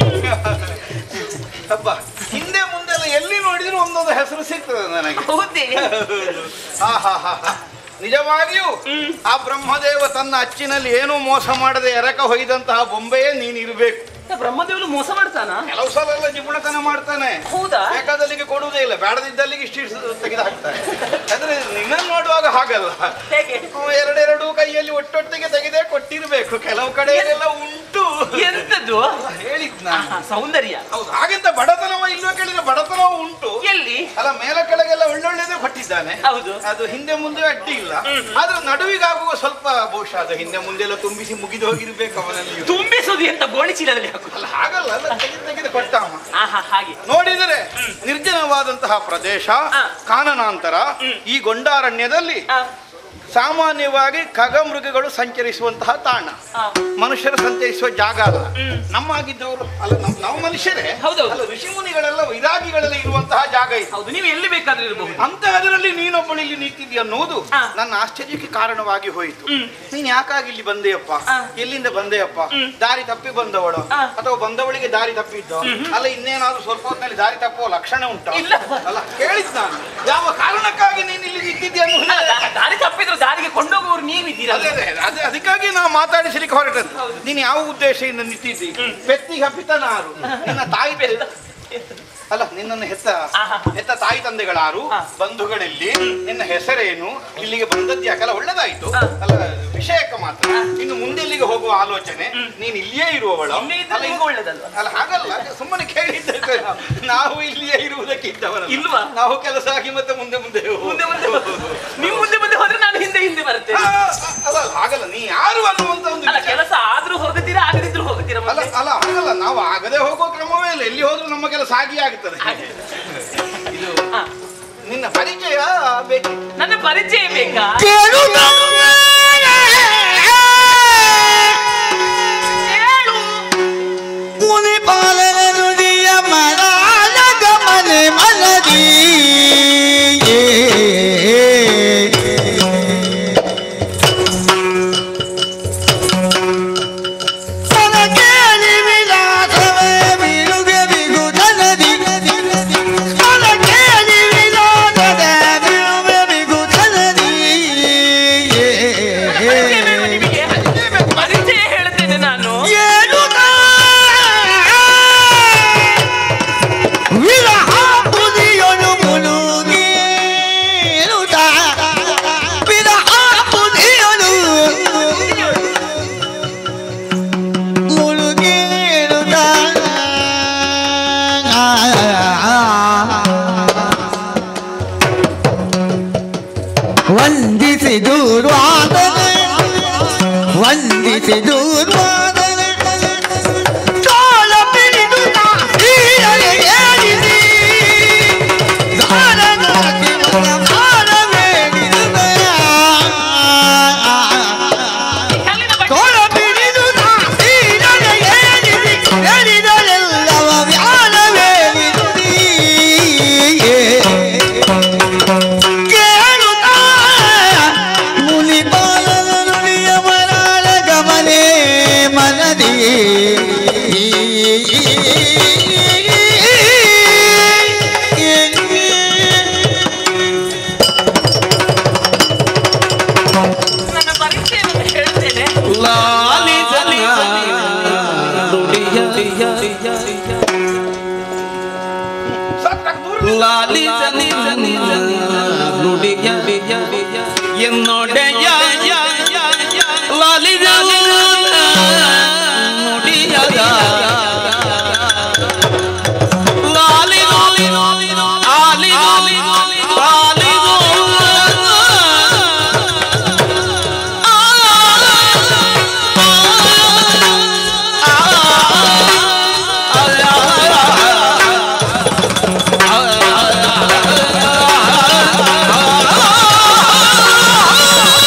ಹಬ್ಬ ಹಿಂದೆ ಮುಂದೆಲ್ಲ ಎಲ್ಲಿ ನೋಡಿದ್ರು ಒಂದೊಂದು ಹೆಸರು ಸಿಗ್ತದೆ ನನಗೆ ಹೌದೇ ಹಾ ಹಾ ಹಾ ಹಾ. ನಿಜವಾಗಿಯೂ ಆ ಬ್ರಹ್ಮದೇವ ತನ್ನ ಅಚ್ಚಿನಲ್ಲಿ ಏನೂ ಮೋಸ ಮಾಡದೆ ಎರಕ ಹೊಯ್ದಂತಹ ಬೊಂಬೆಯೇ ನೀನಿರ್ಬೇಕು ಬ್ರಹ್ಮದೇವನು ಮೋಸ ಮಾಡ್ತಾನ ಕೆಲವು ಸಲ ಎಲ್ಲ ಜಿಪುಣತನ ಮಾಡ್ತಾನೆ ಹೌದಾ ಬೇಕಾದಲ್ಲಿಗೆ ಕೊಡುವುದೇ ಇಲ್ಲ ಬೇಡದಿದ್ದಲ್ಲಿಗೆ ಇಷ್ಟು ತೆಗೆದು ಹಾಕ್ತಾನೆ ಅಂದ್ರೆ ನಿನ್ನನ್ನು ನೋಡುವಾಗ ಹಾಗಲ್ಲ ಹೇಗೆ ಅವ ಎರಡೆರಡು ಕೈಯಲ್ಲಿ ಒಟ್ಟೊಟ್ಟಿಗೆ ತೆಗೆದೇ ಕೊಟ್ಟಿರ್ಬೇಕು ಕೆಲವು ಕಡೆಯಲ್ಲೆಲ್ಲ ಉಂಟು ಎಂತದ್ದು ಹೇಳಿದ್ ನಾನು ಆಹಾ, ಸೌಂದರ್ಯ ಹೌದು ಹಾಗೆಂತ ಬಡತನವ ಇಲ್ವೋ ಕೇಳಿದ್ರೆ ಬಡತನವ ಉಂಟು ಎಲ್ಲಿ ಅಲ್ಲ ಮೇಲ ಕೆಳಗೆಲ್ಲ ಒಳ್ಳೊಳ್ಳೆದೇ ಕೊಟ್ಟಿದ್ದಾನೆ ಹೌದು. ಅದು ಹಿಂದೆ ಮುಂದೆ ಅಡ್ಡಿ ಇಲ್ಲ ಆದ್ರೆ ನಡುವಿಗಾಗುವ ಸ್ವಲ್ಪ ಬಹುಶಃ ಅದು ಹಿಂದೆ ಮುಂದೆ ಎಲ್ಲ ತುಂಬಿಸಿ ಮುಗಿದು ಹೋಗಿರ್ಬೇಕು ಅವನಲ್ಲಿ ತುಂಬಿಸುದು ಎಂತ ಗೋಣಿ ಚೀಲದಲ್ಲಿ ಹಾಕುದು ಅಲ್ಲ ಹಾಗಲ್ಲ ಅಲ್ಲ ತೆಗೆದು ತೆಗೆದು ಕೊಟ್ಟ ಅವ ಆಹಾ ಹಾಗೆ ನೋಡಿದರೆ ನಿರ್ಜನವಾದಂತಹ ಪ್ರದೇಶ ಆ. ಕಾನನಾಂತರ ಈ ಗೊಂಡಾರಣ್ಯದಲ್ಲಿ ಆ, ಸಾಮಾನ್ಯವಾಗಿ ಖಗಮೃಗಗಳು ಸಂಚರಿಸುವಂತಹ ತಾಣ ಆ. ಮನುಷ್ಯರು ಸಂಚರಿಸುವ ಜಾಗ ಅಲ್ಲ ನಮ್ಮಾಗಿದ್ದವರು ಅಲ್ಲ ನಮ್- ನಾವು ಮನುಷ್ಯರೇ ಹೌದೌದು. ಅಲ್ಲ ಋಷಿ ಮುನಿಗಳೆಲ್ಲ ವೈರಾಗಿಗಳೆಲ್ಲ ಇರುವಂತಹ ಜಾಗ ಇದು ಹೌದು ನೀವು ಎಲ್ಲಿ ಬೇಕಾದ್ರೂ ಇರಬಹುದು ಅಂತಹದರಲ್ಲಿ ನೀನೊಬ್ಬಳು ಇಲ್ಲಿ ನಿಂತಿದ್ದೀಯ ಅನ್ನೋದು ಆ. ನನ್ನ ಆಶ್ಚರ್ಯಕ್ಕೆ ಕಾರಣವಾಗಿ ಹೋಯಿತು ನೀನ್ ಯಾಕಾಗಿ ಇಲ್ಲಿ ಬಂದೆಯಪ್ಪ ಆ. ಎಲ್ಲಿಂದ ಬಂದೆಯಪ್ಪ ದಾರಿ ತಪ್ಪಿ ಬಂದವಳು ಆ. ಅಥವಾ ಬಂದವಳಿಗೆ ದಾರಿ ತಪ್ಪಿದ್ದ ಅಲ್ಲ ಇನ್ನೇನಾದ್ರೂ ಸ್ವಲ್ಪ ಹೊತ್ತಿನಲ್ಲಿ ದಾರಿ ತಪ್ಪುವ ಲಕ್ಷಣ ಉಂಟು ಇಲ್ಲ. ಅಲ್ಲ ಕೇಳಿದ್ ನಾನು ಯಾವ ಕಾರಣಕ್ಕಾಗಿ ನೀನ್ ಇಲ್ಲಿ ನಿಂತಿದ್ದೀಯ ಅನ್ನೋ ಅಲ್ಲ, ದಾ- ದಾರಿ ತಪ್ಪಿದ್ರು ದಾರಿಗೆ ಕೊಂಡೋಗುವವರು ನೀವಿದ್ದೀರಲ್ಲ ಅದೇ ಅದೇ ಅದೇ ಅದಕ್ಕಾಗಿ ನಾವು ಮಾತಾಡಿಸಲಿಕ್ಕೆ ಹೊರಟದ್ದು ನೀನು ಯಾವ ಉದ್ದೇಶದಿಂದ ನಿಂತಿದ್ದಿ ಪೆತ್ತಿಗೆ ಹಪ್ಪಿತ ನಾರು ನಿನ್ನ ತಾಯಿ ಪೆತ್ತ ಅಲ್ಲ ನಿನ್ನನ್ನು ಹೆತ್ತ ಆಹಾ. ಹೆತ್ತ ತಾಯಿ ತಂದೆಗಳಾರು ಹಾ. ಬಂಧುಗಳಲ್ಲಿ ನಿನ್ನ ಹೆಸರೇನು ಇಲ್ಲಿಗೆ ಬಂದದ್ದು ಯಾಕಲ್ಲ ಒಳ್ಳೇದಾಯ್ತು ಹಾ. ಅಲ್ಲ ವಿಷಯಕ್ಕೆ ಮಾತ್ರ ಇನ್ನು ಮುಂದೆ ಇಲ್ಲಿಗೆ ಹೋಗುವ ಆಲೋಚನೆ ನೀನ್ ಇಲ್ಲಿಯೇ ಇರುವವಳು ಇಲ್ಲೇ ಇದ್ರೆ ಅಲ್ಲ, ನಿಮ್ಗೂ ಒಳ್ಳೇದಲ್ವಾ? ಅಲ್ಲ ಹಾಗಲ್ಲ ಸುಮ್ಮನೆ ಕೇಳಿದ್ದಕ್ಕೆ ನಾವು. ನಾವು ಇಲ್ಲಿಯೇ ಇರುವುದಕ್ಕಿದ್ದವರಲ್ಲ ಇಲ್ವಾ? ನಾವು ಕೆಲಸ ಆಗಿ ಮತ್ತೆ ಮುಂದೆ ಮುಂದೆ ಹೋಗುವ. ಮುಂದೆ ಮುಂದೆ ನೀವು ಮುಂದೆ ಮುಂದೆ ಹೋದ್ರೆ ನಾನು ಹಿಂದೆ ಹಿಂದೆ ಬರ್ತೇನೆ ಆ, ಅಲ್ಲ ಅಲ್ಲ, ಹಾಗಲ್ಲ ನೀ ಯಾರು ಅನ್ನುವಂತ ಒಂದು ಅಲ್ಲ ವಿಚಾರ. ಕೆಲಸ ಆದ್ರೂ ಹೋಗುತ್ತೀರಾ ಆಗದಿದ್ರು ಹೋಗುತ್ತೀರಾ ಅಲ್ಲ ಮತ್ತೆ ಅಲ್ಲ ಹಾಗಲ್ಲ ನಾವು ಆಗದೆ ಹೋಗೋ ಕ್ರಮವೇ ಇಲ್ಲ ಎಲ್ಲಿ ಹೋದ್ರೂ ನಮ್ಮ ಕೆಲಸ ಆಗಿ ಆಗುತ್ತದೆ ಇದು ಹಾ. ನಿನ್ನ ಪರಿಚಯ ಬೇಕು ನನ್ನ ಪರಿಚಯ ಬೇಕಾ ಹೇಳು ಮುನಿಪಾಲನ ನುಡಿಯ ಮರಾಲ ಗಮನೆ ಮನದಿ ಸನಕೇಲಿ ವಿಲಾಸವೇ ಬಿರುಗೆ ಬಿಗುತನದಿ ಸನಕೇಲಿ ವಿಲಾಸವೇ ಬಿರುಗೆ ಬಿಗುತನದಿ ಪರಿಚಯ ಬೇಕು ನಿಮಗೆ ಪರಿಚಯ ಹೇಳ್ತೇನೆ ನಾನು ಏನುತಾ ವಿರಹ ಪುದಿಯೊಳು ಮುಳುಗೇನುತಾ ವಿರಹ ಪುದಿಯೊಳು ಮುಳುಗೇನುತಾ ವಂದಿಸಿ ದೂರ್ವಾದನೆ ವಂದಿಸಿ ದೂರ್ವಾದನೆ ತೋಳ ಪಿಡಿದು ನಾ ಹೀರಲೆ ಏರಿಸಿ ದಾರನಾಗಿ ಮನ ಭಾರವೇರಿದುವೆ. ಕಲ್ಲಿನ ಬಗ್ಗೆ ತೋಳ ಪಿಡಿದು ನಾ ಹೀರಲೆ ಏರಿಸಿ ಎರಿದರೆಲ್ಲವ ವ್ಯಾಳವೇರಿದುವಿ. ಕೇಳುತ್ತಾ ಮುನಿಪಾಲನ ನುಡಿಯ ಮರಾಳ ಗಮನೆ ಮನದಿ ನನ್ನ ಪರಿಚಯವನ್ನು ಹೇಳ್ತೇನೆ ಲಾಲಿ ಜಲಿ ನುಡಿಯ ಸಾಕು ದೂರ ಲಾಲಿ ಜಲಿ ಜಲಿ ನುಡಿಯ എന്നൊടയ ലാലി ജലി നുടിയത ലാലി ആലി ആലി ആലി ಆ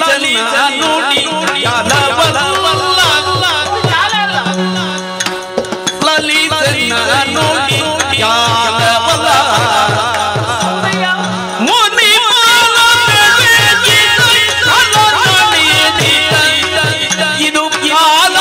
ಲಲಿತನ ನುಡಿ ಜಾಲವಲ್ಲ ಜಾಲ ಅಲ್ಲ ಲಲಿತನ ನುಡಿ ಜಾಲವಲ್ಲ ಹೌದಯ್ಯ. ಮುನಿ ಇದು ಕಾಲ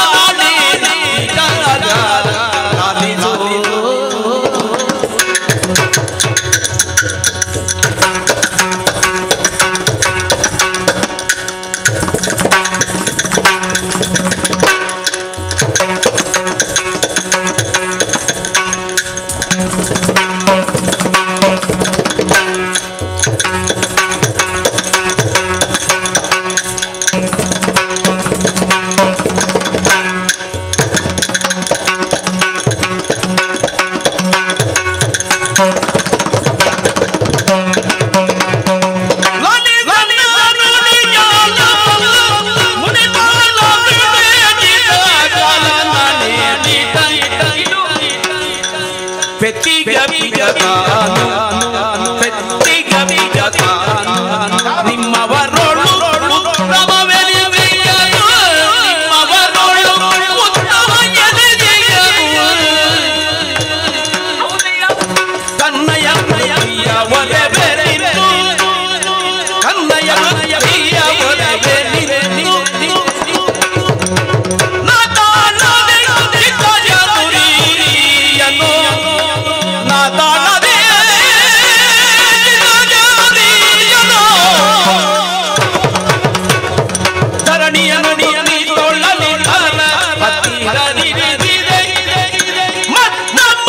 ನಿಮ್ಮವರೊಳು ಉತ್ತಮವೆನಿವೆಯನು ನಿಮ್ಮವರೊಳು ಉತ್ತಮ ಎನಿದೆಯನು ಹೌದಯ್ಯ. ಕನ್ನಯ ಕನ್ನಯವರೆ ಬೆರೆತು ಕನ್ನಯ ಕನ್ನಯವರೆ ಬೆರೆತು ನಾತಾಳದೆ ಚಿತ್ತಜನುರಿಯನು ನಾತಾಳದೆ ಚಿತ್ತಜನುರಿಯನು ಧರಣಿಯ ನಡಿಯ ನೀತೊಳ್ಳಲಿ ಧರ ಹತ್ತಿರನಿರಿದಿದೆ ಮತ್ತಮ್ಮ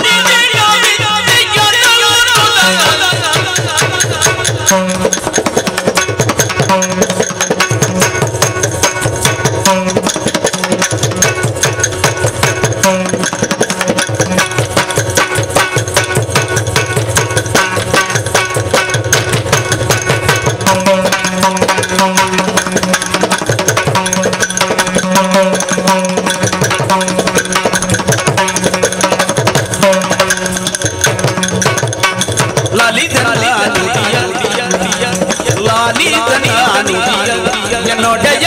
என்னுடைய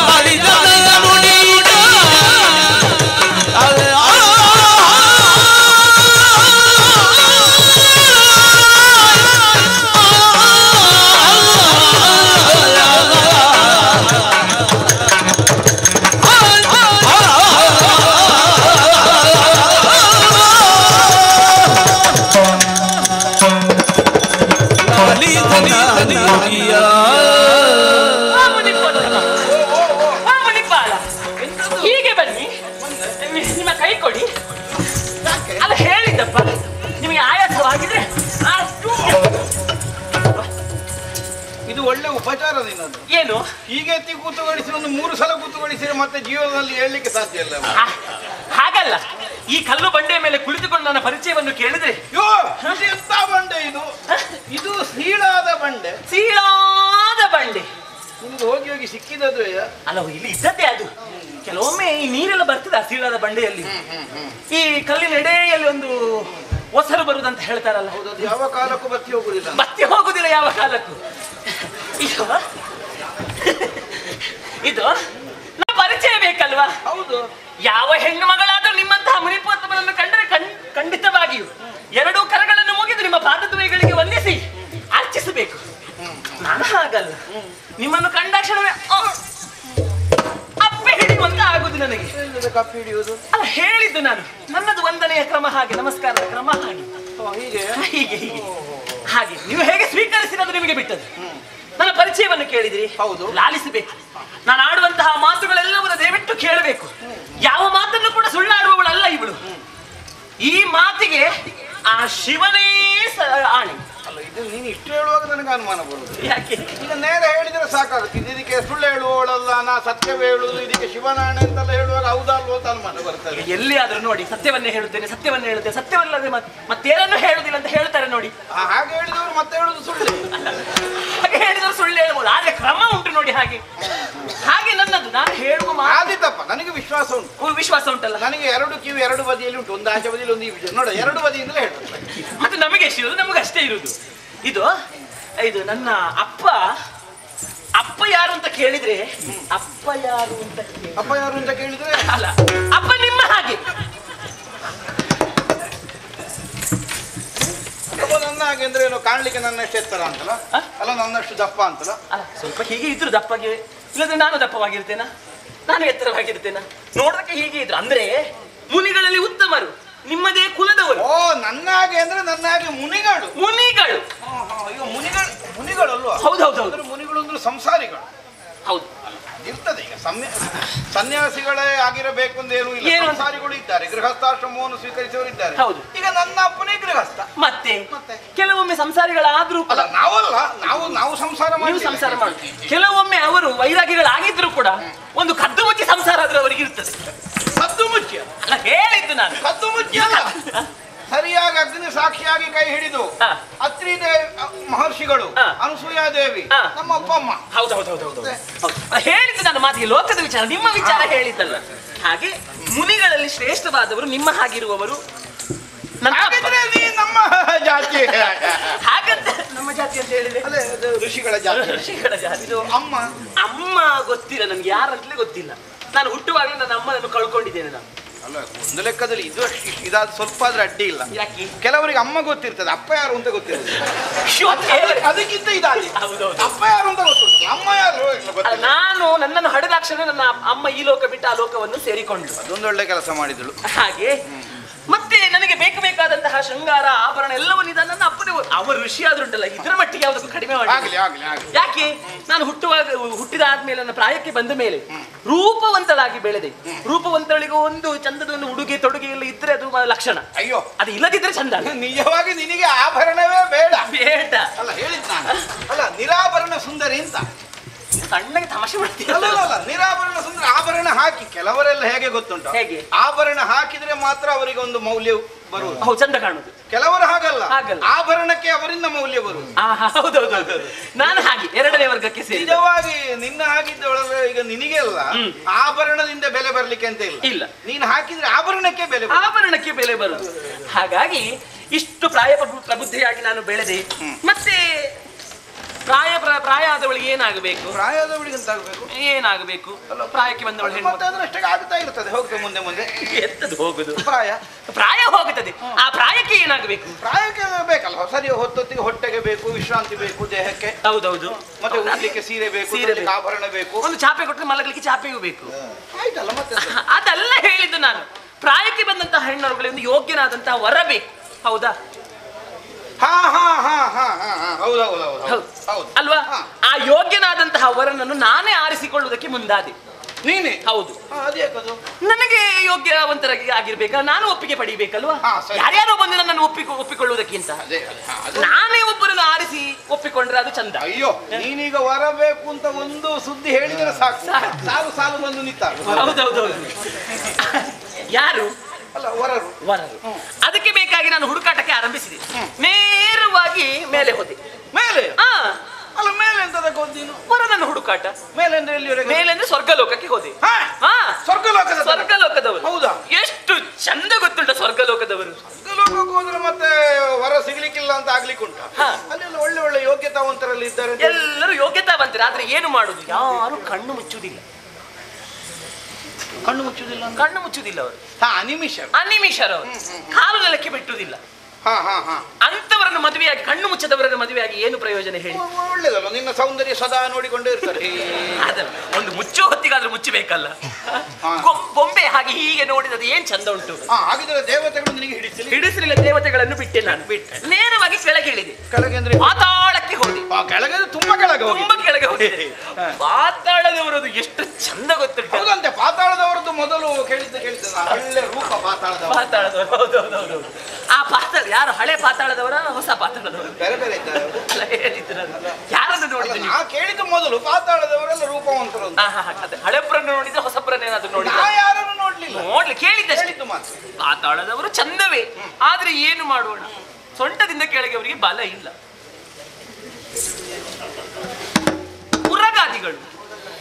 ಆ ಮುನಿಪೋತನ. ಆ ಮುನಿಪಾಲ. ಹೀಗೆ ಬನ್ನಿ ನಿಮ್ಮ ಕೈ ಕೊಡಿ ಅಲ್ಲ ಹೇಳಿದ್ದಪ್ಪ ನಿಮಗೆ ಆಯಾಸವಾಗಿದ್ರೆ ಅಷ್ಟು ಇದು ಒಳ್ಳೆ ಉಪಚಾರ ನಿನ್ನದು ಏನು ಹೀಗೆ ಎತ್ತಿ ಕೂತುಗೊಳಿಸಿ ಒಂದು ಮೂರು ಸಲ ಕೂತುಗೊಳಿಸಿದ್ರೆ ಮತ್ತೆ ಜೀವನದಲ್ಲಿ ಹೇಳಲಿಕ್ಕೆ ಸಾಧ್ಯ ಇಲ್ಲ ಆ, ಹಾಗಲ್ಲ ಈ ಕಲ್ಲು ಬಂಡೆಯ ಮೇಲೆ ಕುಳಿತುಕೊಂಡು ನನ್ನ ಪರಿಚಯವನ್ನು ಕೇಳಿದ್ರೆ ಯೋ ಇದು ಎಂತ ಬಂಡೆ ಇದು ಇದು ಸೀಳಾದ ಬಂಡೆ ಸೀಳಾದ ಬಂಡೆ ನಿಮ್ಗೆ ಹೋಗಿ ಹೋಗಿ ಸಿಕ್ಕಿದದು ಅಲ್ಲ ಇಲ್ಲಿ ಇದ್ದದ್ದೇ ಅದು ಕೆಲವೊಮ್ಮೆ ಈ ನೀರೆಲ್ಲ ಬರ್ತದೆ ಆ ಸೀಳಾದ ಬಂಡೆಯಲ್ಲಿ ಈ ಕಲ್ಲಿನ ಎಡೆಯಲ್ಲಿ ಒಂದು ಒಸರು ಬರುದಂತ ಹೇಳ್ತಾರಲ್ಲ ಅದು ಯಾವ ಕಾಲಕ್ಕೂ ಬತ್ತಿ ಹೋಗುದಿಲ್ಲ ಮತ್ತೆ ಹೋಗುದಿಲ್ಲ ಯಾವ ಕಾಲಕ್ಕೂ ಇದು ಇದು ನಮ್ಮ ಪರಿಚಯ ಬೇಕಲ್ವಾ ಹೌದು ಯಾವ ಹೆಣ್ಣು ಮಗಳಾದ್ರೂ ನಿಮ್ಮಂತಹ ಮುನಿಪೋತ್ತಮನನ್ನು ಕಂಡರೆ ಖಂಡ್- ಖಂಡಿತವಾಗಿಯೂ ಎರಡೂ ಕರಗಳನ್ನು ಮುಗಿದು ನಿಮ್ಮ ಪಾದದ್ವಯಗಳಿಗೆ ವಂದಿಸಿ ಅರ್ಚಿಸಬೇಕು ನಾನು ಹಾಗಲ್ಲ ನಿಮ್ಮನ್ನು ಕಂಡಾಕ್ಷಣವೇ ಆ, ಅಪ್ಪೆ ಹಿಡಿಯುವಂತ ಆಗುದು ನನಗೆ ಎಲ್ಲಿಂದ ಕಪ್ಪಿ ಹಿಡಿಯುವುದು ಅಲ್ಲ ಹೇಳಿದ್ದು ನಾನು ನನ್ನದು ವಂದನೆಯ ಕ್ರಮ ಹಾಗೆ ನಮಸ್ಕಾರದ ಕ್ರಮ ಹಾಗೆ ಓ, ಹೀಗೆ ಹೀಗೆ ಹೀಗೆ ಹಾಗೆ ನೀವು ಹೇಗೆ ಸ್ವೀಕರಿಸಿರೋದು ನಿಮಗೆ ಬಿಟ್ಟದ್ದು ನನ್ನ ಪರಿಚಯವನ್ನು ಕೇಳಿದಿರಿ ಹೌದು. ಲಾಲಿಸಬೇಕು ನಾನು ಆಡುವಂತಹ ಮಾತುಗಳೆಲ್ಲವನ್ನು ದಯವಿಟ್ಟು ಕೇಳಬೇಕು ಯಾವ ಮಾತನ್ನು ಕೂಡ ಸುಳ್ಳಾಡುವವಳಲ್ಲ ಇವಳು ಈ ಮಾತಿಗೆ ಆ ಶಿವನೇ ಸ- ಆಣೆ ಅಲ್ಲ ಇದು ನೀನು ಇಷ್ಟು ಹೇಳುವಾಗ ನನಗೆ ಅನುಮಾನ ಬರುದು ಯಾಕೆ ಈಗ ನೇರ ಹೇಳಿದ್ರೆ ಸಾಕಾಗುತ್ತೆ ಇದು ಇದಕ್ಕೆ ಸುಳ್ಳು ಹೇಳುವವಳಲ್ಲ ನಾ ಸತ್ಯವೇ ಹೇಳುದು ಇದಕ್ಕೆ ಶಿವನಾಣೆ ಅಂತೆಲ್ಲ ಹೇಳುವಾಗ ಹೌದಾ ಅಲ್ವೋ ಅಂತ ಅನುಮಾನ ಬರ್ತದೆ ಎಲ್ಲಿ ಆದ್ರೂ ನೋಡಿ ಸತ್ಯವನ್ನೇ ಹೇಳುತ್ತೇನೆ ಸತ್ಯವನ್ನೇ ಹೇಳುತ್ತೇನೆ ಸತ್ಯವಲ್ಲದೆ ಮತ್- ಮತ್ತೇನನ್ನು ಹೇಳುದಿಲ್ಲ ಅಂತ ಹೇಳ್ತಾರೆ ನೋಡಿ ಆ, ಹಾಗೆ ಹೇಳಿದವರು ಮತ್ತೆ ಹೇಳುದು ಸುಳ್ಳು ಹಾಗೆ ಹೇಳಿದ್ರು ಸುಳ್ಳು ಹೇಳ್ಬೋದು ಆದ್ರೆ ಕ್ರಮ ಉಂಟು ನೋಡಿ ಹಾಗೆ ಹಾಗೆ ನನ್ನದು ನಾನು ಹೇಳುವ ಮಾತು ಆದಿತ್ತಪ್ಪ ನನಗೆ ವಿಶ್ವಾಸ ಉಂಟು ವಿಶ್ವಾಸ ಉಂಟಲ್ಲ ನನಗೆ ಎರಡು ಕಿವಿ ಎರಡು ಬದಿಯಲ್ಲಿ ಉಂಟು ಒಂದು ಆಚೆ ಬದಿಯಲ್ಲಿ ಒಂದು ಈ ಬದಿ ನೋಡ ಎರಡು ಬದಿಯಿಂದಲೇ ಹೇಳ್ತಾರೆ ಅದು ನಮಗೆ ಎಷ್ಟು ಇರುವುದು ನಮಗೆ ಅಷ್ಟೇ ಇರುವುದು ಇದು ಇದು ನನ್ನ ಅಪ್ಪ ಅಪ್ಪ ಅಪ್ಪ ಯಾರು ಅಂತ ಕೇಳಿದ್ರೆ ಅಪ್ಪ ಯಾರು ಅಂತ ಕೇಳಿ ಅಪ್ಪ ಯಾರು ಅಂತ ಕೇಳಿದ್ರೆ ಅಲ್ಲ ಅಪ್ಪ ನಿಮ್ಮ ಹಾಗೆ ಅಪ್ಪ ನನ್ನ ಹಾಗೆ ಅಂದ್ರೆ ಏನು ಕಾಣ್ಲಿಕ್ಕೆ ನನ್ನಷ್ಟು ಎತ್ತರ ಅಂತಲ್ಲ ಹ? ಅಲ್ಲ ನನ್ನಷ್ಟು ದಪ್ಪ ಅಂತಲ್ಲ ಅಲ್ಲ ಸ್ವಲ್ಪ ಹೀಗೆ ಇದ್ರು ದಪ್ಪಗೆ ಇಲ್ಲದ್ರೆ ನಾನು ದಪ್ಪವಾಗಿರ್ತೇನಾ ನಾನು ಎತ್ತರವಾಗಿರ್ತೇನಾ ನೋಡೋದಕ್ಕೆ ಹೀಗೆ ಇದ್ರು ಅಂದ್ರೆ ಮುನಿಗಳಲ್ಲಿ ಉತ್ತಮರು ನಿಮ್ಮದೇ ಕುಲದವರು ಓ ನನ್ನ ಹಾಗೆ ಅಂದ್ರೆ ನನ್ನ ಹಾಗೆ ಮುನಿಗಳು ಮುನಿಗಳು ಹಾ, ಹಾ, ಅಯ್ಯೋ ಮುನಿಗಳು ಮುನಿಗಳಲ್ವಾ ಹೌದೌದು ಅಂದ್ರೆ ಮುನಿಗಳು ಅಂದ್ರೆ ಸಂಸಾರಿಗಳು ಹೌದು ಇರ್ತದೆ ಈಗ ಸನ್ಯ ಸನ್ಯಾಸಿಗಳೇ ಆಗಿರಬೇಕು ಅಂತ ಏನೂ ಇಲ್ಲ ಏನು ಅಂತ? ಸಂಸಾರಿಗಳು ಇದ್ದಾರೆ ಗೃಹಸ್ಥಾಶ್ರಮವನ್ನು ಸ್ವೀಕರಿಸುವವರು ಇದ್ದಾರೆ ಹೌದು. ಈಗ ನನ್ನ ಅಪ್ಪನೇ ಗೃಹಸ್ಥ ಮತ್ತೆ ಮತ್ತೆ? ಕೆಲವೊಮ್ಮೆ ಸಂಸಾರಿಗಳಾದ್ರೂ ಕೂಡ ಅಲ್ಲ ನಾವಲ್ಲ ನಾವು ನಾವು ಸಂಸಾರ ನೀವು ಮಾಡ್ತೀವಿ. ಸಂಸಾರ ಮಾಡಿ ಕೆಲವೊಮ್ಮೆ ಅವರು ವೈರಾಗ್ಯಗಳಾಗಿದ್ರು ಕೂಡ ಒಂದು ಕದ್ದು ಮುಚ್ಚಿ ಸಂಸಾರ ಆದ್ರೂ ಅವರಿಗೆ ಇರ್ತದೆ ಕದ್ದು ಮುಚ್ಚಿ ಅಲ್ಲ ಹೇಳಿದ್ದು ನಾನು ಕದ್ದು ಮುಚ್ಚಿ ಅಲ್ಲ ಸರಿಯಾಗಿ ಅಗ್ನಿ ಸಾಕ್ಷಿಯಾಗಿ ಕೈ ಹಿಡಿದು ಹಾ. ಅತ್ರಿ ದೇವಿ ಮಹರ್ಷಿಗಳು ಹಾ. ಅನಸೂಯ ದೇವಿ ಹಾ. ನಮ್ಮ ಅಪ್ಪ ಅಮ್ಮ ಹೌದು ಹೌದು ಹೌದು ಹೌದು ಹೌದು. ಹೇಳಿದ್ದು ನಾನು ಮಾತಿಗೆ ಲೋಕದ ವಿಚಾರ ನಿಮ್ಮ ವಿಚಾರ ಹೇಳಿದ್ದಲ್ಲ ಹಾಗೆ ಮುನಿಗಳಲ್ಲಿ ಶ್ರೇಷ್ಠವಾದವರು ನಿಮ್ಮ ಹಾಗಿರುವವರು ನನ್ನ ಅಪ್ಪ. ಹಾಗಿದ್ರೆ ನೀ ನಮ್ಮ ಜಾತಿ ಹಾಗಂತ ನಮ್ಮ ಜಾತಿ ಅಂತ ಹೇಳಿದ್ರೆ ಅದೇ ಅದು ಋಷಿಗಳ ಜಾತಿ ಋಷಿಗಳ ಜಾತಿ ಇದು ಅಮ್ಮ ಅಮ್ಮ ಗೊತ್ತಿಲ್ಲ ನನ್ಗೆ ಯಾರಂತಲೇ ಗೊತ್ತಿಲ್ಲ ನಾನು ಹುಟ್ಟುವಾಗಲೇ ನನ್ನ ಅಮ್ಮನನ್ನು ಕಳ್ಕೊಂಡಿದ್ದೇನೆ ನಾನು ಅಲ್ಲ ಒಂದು ಲೆಕ್ಕದಲ್ಲಿ ಇದು ಅಷ್ಟು ಇದಾದ ಸ್ವಲ್ಪ ಆದ್ರೆ ಅಡ್ಡಿ ಇಲ್ಲ ಯಾಕೆ ಕೆಲವರಿಗೆ ಅಮ್ಮ ಗೊತ್ತಿರ್ತದೆ ಅಪ್ಪ ಯಾರು ಅಂತ ಗೊತ್ತಿರ್ತದೆ ಅಶ್ಯೋ, ದೇವರೇ. ಅದಕ್ಕಿಂತ ಇದಾಗಿ ಹೌದೌದು. ಅಪ್ಪ ಯಾರು ಅಂತ ಗೊತ್ತುಂಟು ಅಮ್ಮ ಯಾರು ಇಲ್ಲ ಅಲ್ಲ, ಗೊತ್ತಿಲ್ಲ ನಾನು ನನ್ನನ್ನು ಹಡೆದಾಕ್ಷಣ ನನ್ನ ಅಮ್ಮ ಈ ಲೋಕ ಬಿಟ್ಟು ಆ ಲೋಕವನ್ನು ಸೇರಿಕೊಂಡ್ಳು ಅದೊಂದೊಳ್ಳೆ ಕೆಲಸ ಮಾಡಿದಳು ಹಾಗೆ ಮತ್ತೆ ನನಗೆ ಬೇಕು ಬೇಕಾದಂತಹ ಶೃಂಗಾರ ಆಭರಣ ಎಲ್ಲವನ್ನೂ ಇದ ನನ್ನ ಅಪ್ಪನೇ ಒ- ಅವರ ಋಷಿ ಆದ್ರುಂಟಲ್ಲ ಇದರ ಮಟ್ಟಿಗೆ ಯಾವುದಕ್ಕೂ ಕಡಿಮೆ ಮಾಡಿ ಆಗ್ಲಿ ಆಗ್ಲಿ ಆಗ್ಲಿ ಯಾಕೆ ನಾನು ಹುಟ್ಟುವಾಗ ಹುಟ್ಟಿದ ಆದ್ಮೇಲೆ ನನ್ನ ಪ್ರಾಯಕ್ಕೆ ಬಂದ ಮೇಲೆ ರೂಪವಂತಳಾಗಿ ಬೆಳೆದೆ ರೂಪವಂತಳಿಗೆ ಒಂದು ಚಂದದ ಒಂದು ಉಡುಗೆ ತೊಡುಗೆ ಎಲ್ಲ ಇದ್ರೆ ಅದು ಮ- ಲಕ್ಷಣ ಅಯ್ಯೋ ಅದು ಇಲ್ಲದಿದ್ರೆ ಚಂದ ಅಲ್ಲ. ನಿಜವಾಗಿ ನಿನಗೆ ಆಭರಣವೇ ಬೇಡ ಬೇಡ ಅಲ್ಲ ಹೇಳಿದ್ ನಾನು ಅಲ್ಲ ನಿರಾಭರಣ ಸುಂದರಿ ಅಂತ ಸಣ್ಣಗೆ ತಮಾಷೆ ಅಲ್ಲ ಮಾಡ್ತೀರಲ್ಲ ಅಲ್ಲ, ಅಲ್ಲ ನಿರಾಭರಣ ಸುಂದರಿ ಆಭರಣ ಹಾಕಿ ಕೆಲವರೆಲ್ಲ ಹೇಗೆ ಗೊತ್ತುಂಟು ಹೇಗೆ? ಆಭರಣ ಹಾಕಿದ್ರೆ ಮಾತ್ರ ಅವರಿಗೆ ಒಂದು ಮೌಲ್ಯ ಬರುವುದು ಹೌದು ಚಂದ ಕಾಣುದು ಕೆಲವರು ಹಾಗಲ್ಲ ಹಾಗಲ್ಲ. ಆಭರಣಕ್ಕೆ ಅವರಿಂದ ಮೌಲ್ಯ ಬರುವುದು ಆ, ಹೌದೌದು ನಾನು ಹಾಗೆ ಎರಡನೇ ವರ್ಗಕ್ಕೆ ಸೇರಿದ ನಿಜವಾಗಿ ನಿನ್ನ ಹಾಗಿದ್ದೊಳಗೆ ಈಗ ನಿನಗೆ ಅಲ್ಲ ಹ್ಮ್. ಆಭರಣದಿಂದ ಬೆಲೆ ಬರ್ಲಿಕ್ಕೆ ಅಂತ ಇಲ್ಲ ಇಲ್ಲ. ನೀನು ಹಾಕಿದ್ರೆ ಆಭರಣಕ್ಕೆ ಬೆಲೆ ಬರುತ್ತೆ. ಆಭರಣಕ್ಕೆ ಬೆಲೆ ಬರುದು ಹಾಗಾಗಿ ಇಷ್ಟು ಪ್ರಾಯ ಪ್ರಬು- ಪ್ರಬುದ್ಧಿಯಾಗಿ ನಾನು ಬೆಳೆದೆ ಮತ್ತೆ ಪ್ರಾಯ ಪ್ರ- ಪ್ರಾಯ ಆದವಳಿಗೆ ಏನಾಗಬೇಕು ಪ್ರಾಯದವಳಿಗೆ ಅಂತ ಆಗ್ಬೇಕು ಏನಾಗಬೇಕು ಪ್ರಾಯಕ್ಕೆ ಬಂದವಳು ಮತ್ತೆ ಹೆಣ್ಣು ಅದರಷ್ಟೇ ಆಗ್ತಾ ಇರ್ತದೆ ಹೋಗ್ತದೆ ಮುಂದೆ ಮುಂದೆ ಎತ್ತದು ಹೋಗುದು ಪ್ರಾಯ ಪ್ರಾಯ ಹೋಗುತ್ತದೆ ಆ ಪ್ರಾಯಕ್ಕೆ ಏನಾಗಬೇಕು ಪ್ರಾಯಕ್ಕೆ ಬೇಕಲ್ಲ ಸರಿ ಹೊತ್ತೊತ್ತಿಗೆ ಹೊಟ್ಟೆಗೆ ಬೇಕು ವಿಶ್ರಾಂತಿ ಬೇಕು ದೇಹಕ್ಕೆ ಹೌದೌದು ಮತ್ತೆ ಉಡ್ಲಿಕ್ಕೆ ಸೀರೆ ಬೇಕು ಸೀರೆ ತೊಡ್ಲಿಕ್ಕೆ ಬೇಕು. ಆಭರಣ ಬೇಕು ಒಂದು ಚಾಪೆ ಕೊಟ್ಟರೆ ಮಲಗಲಿಕ್ಕೆ ಚಾಪೆಯೂ ಬೇಕು ಆಯ್ತಲ್ಲ ಮತ್ತೆ ಎಂತ? ಅದೆಲ್ಲ ಹೇಳಿದ್ದು ನಾನು ಪ್ರಾಯಕ್ಕೆ ಬಂದಂತಹ ಹೆಣ್ಣರುಗಳಿಗೆ ಒಂದು ಯೋಗ್ಯನಾದಂತಹ ವರ ಬೇಕು ಹೌದಾ ಹಾ ಹಾ ಹಾ ಹಾ ಹಾ ಹಾ ಹೌದು ಹೌದು ಹೌದು ಹೌದು ಹೌದು ಅಲ್ವಾ ಹಾ. ಆ ಯೋಗ್ಯನಾದಂತಹ ವರನನ್ನು ನಾನೇ ಆರಿಸಿಕೊಳ್ಳುವುದಕ್ಕೆ ಮುಂದಾದೆ ನೀನೆ ಹೌದು ಹಾ, ಅದ್ಯಾಕದು ನನಗೆ ಯೋಗ್ಯವಂತರಾಗಿ ಆಗಿರ್ಬೇಕಾ ನಾನು ಒಪ್ಪಿಗೆ ಪಡಿಬೇಕಲ್ವಾ ಹಾ, ಸರಿ. ಯಾರ್ಯಾರೋ ಬಂದು ನನ್ನನ್ನು ಒಪ್ಪಿಕೊ ಒಪ್ಪಿಕೊಳ್ಳುವುದಕ್ಕಿಂತ ಅದೇ ಹಾ, ಅದು ನಾನೇ ಒಬ್ಬರನ್ನು ಆರಿಸಿ ಒಪ್ಪಿಕೊಂಡ್ರೆ ಅದು ಚಂದ ಅಯ್ಯೋ ನೀನೀಗ ವರಬೇಕು ಅಂತ ಒಂದು ಸುದ್ದಿ ಹೇಳಿದ್ರೆ ಸಾಕು ಸಾಕು. ಸಾಲು ಸಾಲು ಬಂದು ನಿಂತ ಹೌದೌದೌದು ಯಾರು ಅಲ್ಲ ವರರು ವರರು ಅದಕ್ಕೆ ಬೇಕಾಗಿ ನಾನು ಹುಡುಕಾಟಕ್ಕೆ ಆರಂಭಿಸಿದೆ ನೇರವಾಗಿ ಮೇಲೆ ಹೋದೆ ಮೇಲೆ ಆ ಅಲ್ಲ ಮೇಲೆ ಎಂತದಕ್ಕೆ ಹೋದ್ ನೀನು ವರನನ್ನು ಹುಡುಕಾಟ ಮೇಲೆ ಅಂದ್ರೆ ಎಲ್ಲಿವರೆಗೆ ಮೇಲೆ ಅಂದ್ರೆ ಸ್ವರ್ಗಲೋಕಕ್ಕೆ ಹೋದೆ ಹಾ ಹಾ ಸ್ವರ್ಗಲೋಕದ ತನಕ. ಸ್ವರ್ಗಲೋಕದವರು ಹೌದಾ? ಎಷ್ಟು ಚಂದ ಗೊತ್ತುಂಟ ಸ್ವರ್ಗಲೋಕದವರು ಸ್ವರ್ಗಲೋಕಕ್ಕೆ ಹೋದ್ರೆ ಮತ್ತೆ ವರ ಸಿಗ್ಲಿಕ್ಕಿಲ್ಲ ಅಂತ ಆಗ್ಲಿಕ್ಕೆ ಉಂಟ ಹಾ. ಅಲ್ಲೆಲ್ಲ ಒಳ್ಳೆ ಒಳ್ಳೆ ಯೋಗ್ಯತಾವಂತರಲ್ಲಿ ಇದ್ದಾರೆ ಅಂತ ಹೇಳಿ. ಎಲ್ಲರೂ ಯೋಗ್ಯತಾವಂತರು ಆದ್ರೆ ಏನು ಮಾಡುದು ಯಾರು ಕಣ್ಣು ಮುಚ್ಚುವುದಿಲ್ಲ ಕಣ್ಣು ಮುಚ್ಚುದಿಲ್ಲ ಅಂತ ಕಣ್ಣು ಮುಚ್ಚುವುದಿಲ್ಲ ಅವರು ಹಾ ನಿಮಿಷ ಅನಿಮಿಷರವರು ಕಾಲು ನೆಲಕ್ಕೆ ಬಿಟ್ಟುವುದಿಲ್ಲ ಹಾ ಹಾ ಹಾ ಅಂತವರನ್ನು ಮದುವೆಯಾಗಿ ಕಣ್ಣು ಮುಚ್ಚದವರನ್ನು ಮದುವೆಯಾಗಿ ಏನು ಪ್ರಯೋಜನ ಹೇಳಿ ಒ- ಒಳ್ಳೆದಲ್ಲ ನಿನ್ನ ಸೌಂದರ್ಯ ಸದಾ ನೋಡಿಕೊಂಡೇ ಇರ್ತಾರೆ ಅದಲ್ಲ ಒಂದು ಮುಚ್ಚೋ ಹೊತ್ತಿಗಾದ್ರೂ ಮುಚ್ಚಬೇಕಲ್ಲ ಹಾ. ಗೊ- ಗೊಂಬೆ ಹಾಗೆ ಹೀಗೆ ನೋಡಿದದು ಏನ್ ಚಂದ ಉಂಟು ಹಾ ಹಾಗಿದ್ರೆ ದೇವತೆಗಳು ನಿನಗೆ ಹಿಡಿಸಲಿ ಹಿಡಿಸಲಿಲ್ಲ ದೇವತೆಗಳನ್ನು ಬಿಟ್ಟೆ ನಾನು ಬಿಟ್ಟೆ. ನೇರವಾಗಿ ಕೆಳಗೆ ಇಳಿದೆ ಕೆಳಗೆ ಅಂದ್ರೆ ಪಾತಾಳಕ್ಕೆ ಹೋದೆ ಆ, ಕೆಳಗೆ ಅಂದ್ರೆ ತುಂಬಾ ಕೆಳಗೆ ಹೋಗಿ ತುಂಬಾ ಕೆಳಗೆ ಹೋಗಿದೆ ಪಾತಾಳದವರದು ಎಷ್ಟು ಚಂದ ಗೊತ್ತುಂಟು ಹೌದಂತೆ ಪಾತಾಳದವರದ್ದು ಮೊದಲು ಕೇಳಿದ್ದ ಕೇಳಿದ್ದ ನಾನು. ಒಳ್ಳೆ ರೂಪ ಪಾತಾಳದವರು ಪಾತಾಳದವರು ಹೌದೌದೌದು ಆ ಪಾತಾಳ ಯಾರು ಹಳೆ ಪಾತಾಳದವರ ಹೊಸ ಪಾತಾಳದವರು ಬೇರೆ ಬೇರೆ ಇದ್ದಾರೆ ಅವರು. ಅಲ್ಲ ಹೇಳಿದ್ರು ನಾನು. ಯಾರನ್ನು ಅಲ್ಲ, ನೋಡಿದ್ದು ನೀವು ನಾ ಕೇಳಿದ್ದು ಮೊದಲು ಪಾತಾಳದವರೆಲ್ಲ ರೂಪವಂತರು ಅಂತ ಆ, ಹಾ, ಹಾ, ಅದೇ ಹಳೆಬ್ರನ್ನು ನೋಡಿದ್ರೆ ಹೊಸಬ್ರನ್ನ ಏನಾದ್ರು ನಾ ನೋಡಿದ್ರೆ ಯಾರನ್ನು ನೋಡ್ಲಿಲ್ಲ ನೋಡ್ಲಿ ಕೇಳಿದ್ದಷ್ಟೇ ಹೇಳಿದ್ದು ಮಾತ್ರ ಪಾತಾಳದವರು ಚಂದವೇ ಆದ್ರೆ ಏನು ಮಾಡೋಣ ಸೊಂಟದಿಂದ ಕೆಳಗೆ ಅವರಿಗೆ ಬಲ ಇಲ್ಲ ಉರಗಾದಿಗಳು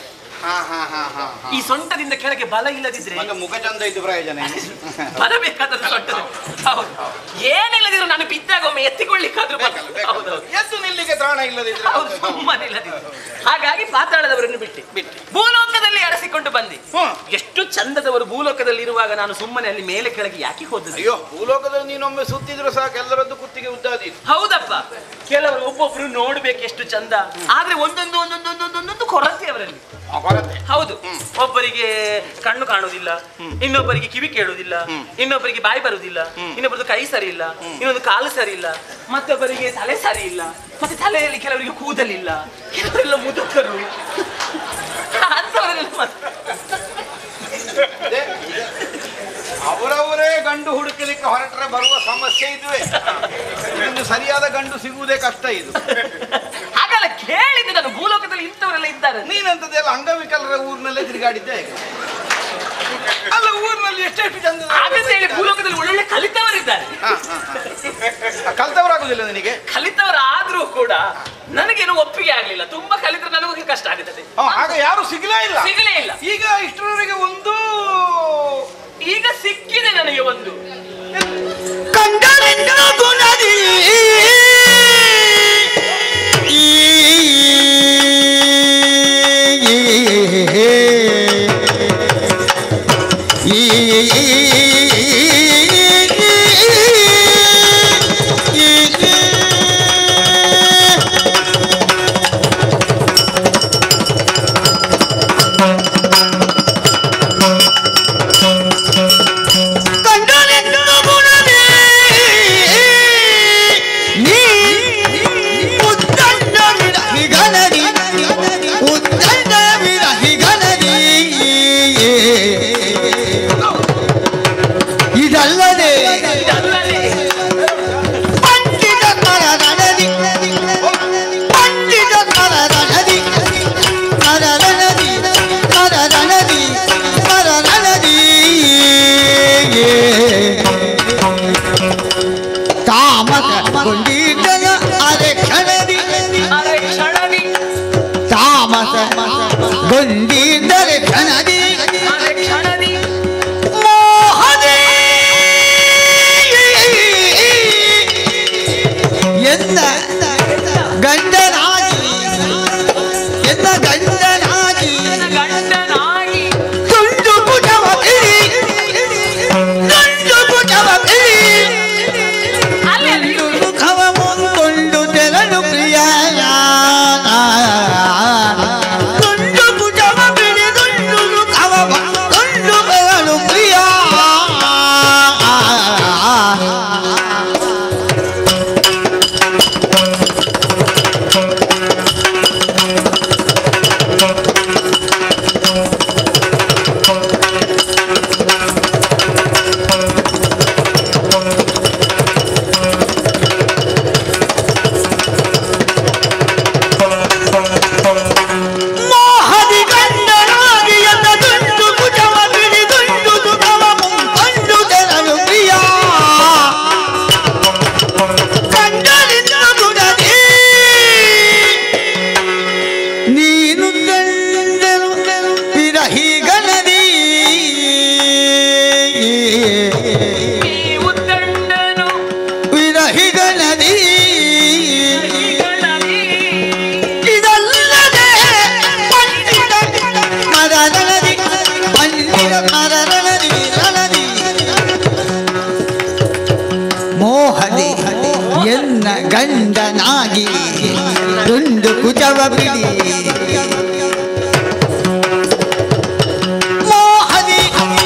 ಹಾ ಹಾ ಹಾ ಹಾ ಹಾ. ಈ ಸೊಂಟದಿಂದ ಕೆಳಗೆ ಬಲ ಇಲ್ಲದಿದ್ರೆ ಒಂದು ಮುಖ ಚಂದ ಇದ್ದು ಪ್ರಯೋಜನ ಏನು? ಬರಬೇಕಾದದ್ದು ಸೊಂಟದ ಹೌದು ಏನಿಲ್ಲದಿದ್ರು ನಾನು ಬಿದ್ದಾಗ ಒಮ್ಮೆ ಎತ್ತಿಕೊಳ್ಳಿಕ್ಕಾದ್ರೂ ಬರ್ತದೆ. ಬೇಕಲ್ಲ, ಬೇಕಲ್ಲ. ಹೌದೌದು ಎದ್ದು ನಿಲ್ಲಿಗೆ ತ್ರಾಣ ಇಲ್ಲದಿದ್ರೆ ಹೌದು ಸುಮ್ಮನೆ ಇಲ್ಲದಿದ್ರು ಹಾಗಾಗಿ ಪಾತಾಳದವರನ್ನು ಬಿಟ್ಟು ಬಿಟ್ಟು. ಭೂಲೋಕದಲ್ಲಿ ಅರಸಿಕೊಂಡು ಬಂದೆ ಹ್ಮ್. ಎಷ್ಟು ಚಂದದವರು ಭೂಲೋಕದಲ್ಲಿ ಇರುವಾಗ ನಾನು ಸುಮ್ಮನೆ ಅಲ್ಲಿ ಮೇಲೆ ಕೆಳಗೆ ಯಾಕೆ ಹೋದದ್ದು ಅಯ್ಯೋ ಭೂಲೋಕದಲ್ಲಿ ನೀನೊಮ್ಮೆ ಸುತ್ತಿದ್ರು ಸಾಕು ಎಲ್ಲರದ್ದು ಕುತ್ತಿಗೆ ಉದ್ದಾದಿ ಹೌದಪ್ಪ ಕೆಲವರು ಒಬ್ಬೊಬ್ರು ನೋಡ್ಬೇಕು ಎಷ್ಟು ಚಂದ ಆದ್ರೆ ಒಂದೊಂದು ಒಂದೊಂದು ಒಂದೊಂದು ಒಂದೊಂದು ಕೊರತೆ ಅವರಲ್ಲಿ ಕೊರತೆ ಹೌದು ಒಬ್ಬರಿಗೆ ಕಣ್ಣು ಕಾಣುವುದಿಲ್ಲ ಇನ್ನೊಬ್ಬರಿಗೆ ಕಿವಿ ಕೇಳುವುದಿಲ್ಲ ಇನ್ನೊಬ್ಬರಿಗೆ ಬಾಯಿ ಬರುವುದಿಲ್ಲ ಇನ್ನೊಬ್ಬರದ್ದು ಕೈ ಸರಿ ಇಲ್ಲ ಇನ್ನೊಂದು ಕಾಲು ಸರಿ ಇಲ್ಲ ಮತ್ತೊಬ್ಬರಿಗೆ ತಲೆ ಸರಿ ಇಲ್ಲ ಮತ್ತೆ ತಲೆಯಲ್ಲಿ ಕೆಲವರಿಗೆ ಕೂದಲಿಲ್ಲ ಕೆಲವರೆಲ್ಲ ಮುದುಕರು ಅಂಥವರೆಲ್ಲ ಮತ್ತೆ ಅದೇ, ಅವರವರೇ ಗಂಡು ಹುಡುಕಲಿಕ್ಕೆ ಹೊರಟ್ರೆ ಬರುವ ಸಮಸ್ಯೆ ಇದುವೆ ಇದೊಂದು ಸರಿಯಾದ ಗಂಡು ಸಿಗುವುದೇ ಕಷ್ಟ ಇದು ಹಾಗಲ್ಲ ಕೇಳಿದ್ದೆ ನಾನು ಭೂಲೋಕದಲ್ಲಿ ಇಂಥವರೆಲ್ಲ ಇದ್ದಾರೆ ನೀನಂತದೆಲ್ಲ ಅಂಗವಿಕಲರ ಊರಿನಲ್ಲೇ ತಿರುಗಾಡಿದ್ದೆ ಹೇಗೆ? ಅಲ್ಲ ಊರಿನಲ್ಲಿ ಎಷ್ಟೆಷ್ಟು ಚಂದ ಹಾಗಂತ ಹೇಳಿ ಭೂಲೋಕದಲ್ಲಿ ಒಳ್ಳೊಳ್ಳೆ ಕಲಿತವರಿದ್ದಾರೆ ಕಲ್ತವರಾಗುದಿಲ್ಲ ನಿನಗೆ ಕಲಿತವರಾದ್ರೂ ಕೂಡ ನನಗೇನು ಒಪ್ಪಿಗೆ ಆಗ್ಲಿಲ್ಲ ತುಂಬಾ ಕಲಿತ್ರೆ ನನಗೂ ಕಷ್ಟ ಆಗುತ್ತದೆ ಹ, ಆಗ ಯಾರು ಸಿಗಲೇ ಇಲ್ಲ ಸಿಗಲೇ ಇಲ್ಲ ಈಗ ಇಷ್ಟರವರೆಗೆ ಒಂದು ಈಗ ಸಿಕ್ಕಿದೆ ನನಗೆ ಒಂದು ಕಂಡರೆಂದು ಗುಣದಿ ಕಂಡರೆಂದು ಗುಣದಿ ನೀ ಉದ್ದಂಡ ವಿರಹಿಗನದಿ ಉದ್ದಂಡ ವಿರಹಿಗನದಿ ಇದಲ್ಲದೆ ಇದಲ್ಲದೆ ಪಂಡಿತ ಕರನದಿ ಪಂಡಿತ ಕರನದಿ ಕರನದಿ ಕರನದಿ ಕರನದಿ ತಾಮಸ ಕೊಂಡಿದ್ದನ ಅರೆ ಕ್ಷಣದಿ ಅರೆ ಕ್ಷಣದಿ ತಾಮಸ ಗೊಂಡಿದ್ದರೆ ಕ್ಷಣದಿ ಅರೆ ಕ್ಷಣದಿ ಮೋಹದಿ ಎನ್ನ ಗಂಡನಾಗಿ ಎನ್ನ ಗಂಡನಾಗಿ ಗಂಡನಾಗಿ ತುಂಡು ಪುಟವ ಬಿಡಿ ತುಂಡು ಪುಟವ ಬಿಡಿ ಅಲ್ಲಿ ಅಲ್ಲಿ ಮುಖವ ಮುಂಕೊಂಡು ತೆರಳು ಪ್ರಿಯ ತುಂಡು ಪುಟವ ಬಿಡಿ ತುಂಡು ಮುಖವ ಮುಂಕೊಂಡು ತೆರಳು ಪ್ರಿಯ ಮೋಹದಿ ಗಂಡನಾಗಿ ಎನ್ನ ದುಂಡು ಕುಟವ ಬಿಡಿ ದುಂಡು ತುಕವ ಮುಂಕೊಂಡು ತೆರಳು ಪ್ರಿಯ ಕಂಡಲಿಂದ ಗುಣದಿ ನೀನು ಗಂಡನು ವಿರಹಿಗನದಿ ಈ ಉದ್ದಂಡನು ವಿರಹಿಗನದಿ ಗಣದಿ ಇದಲ್ಲದೆ ಪಂಡಿತ ಮರನದಿ ಪಂಡಿತ ಮರನದಿ ರಣದಿ ಮೋಹದಿ ಎನ್ನ ಗಂಡನಾಗಿ ತುಂಡು ಕುಜವ ಬಿಡಿ ಮೋಹದಿ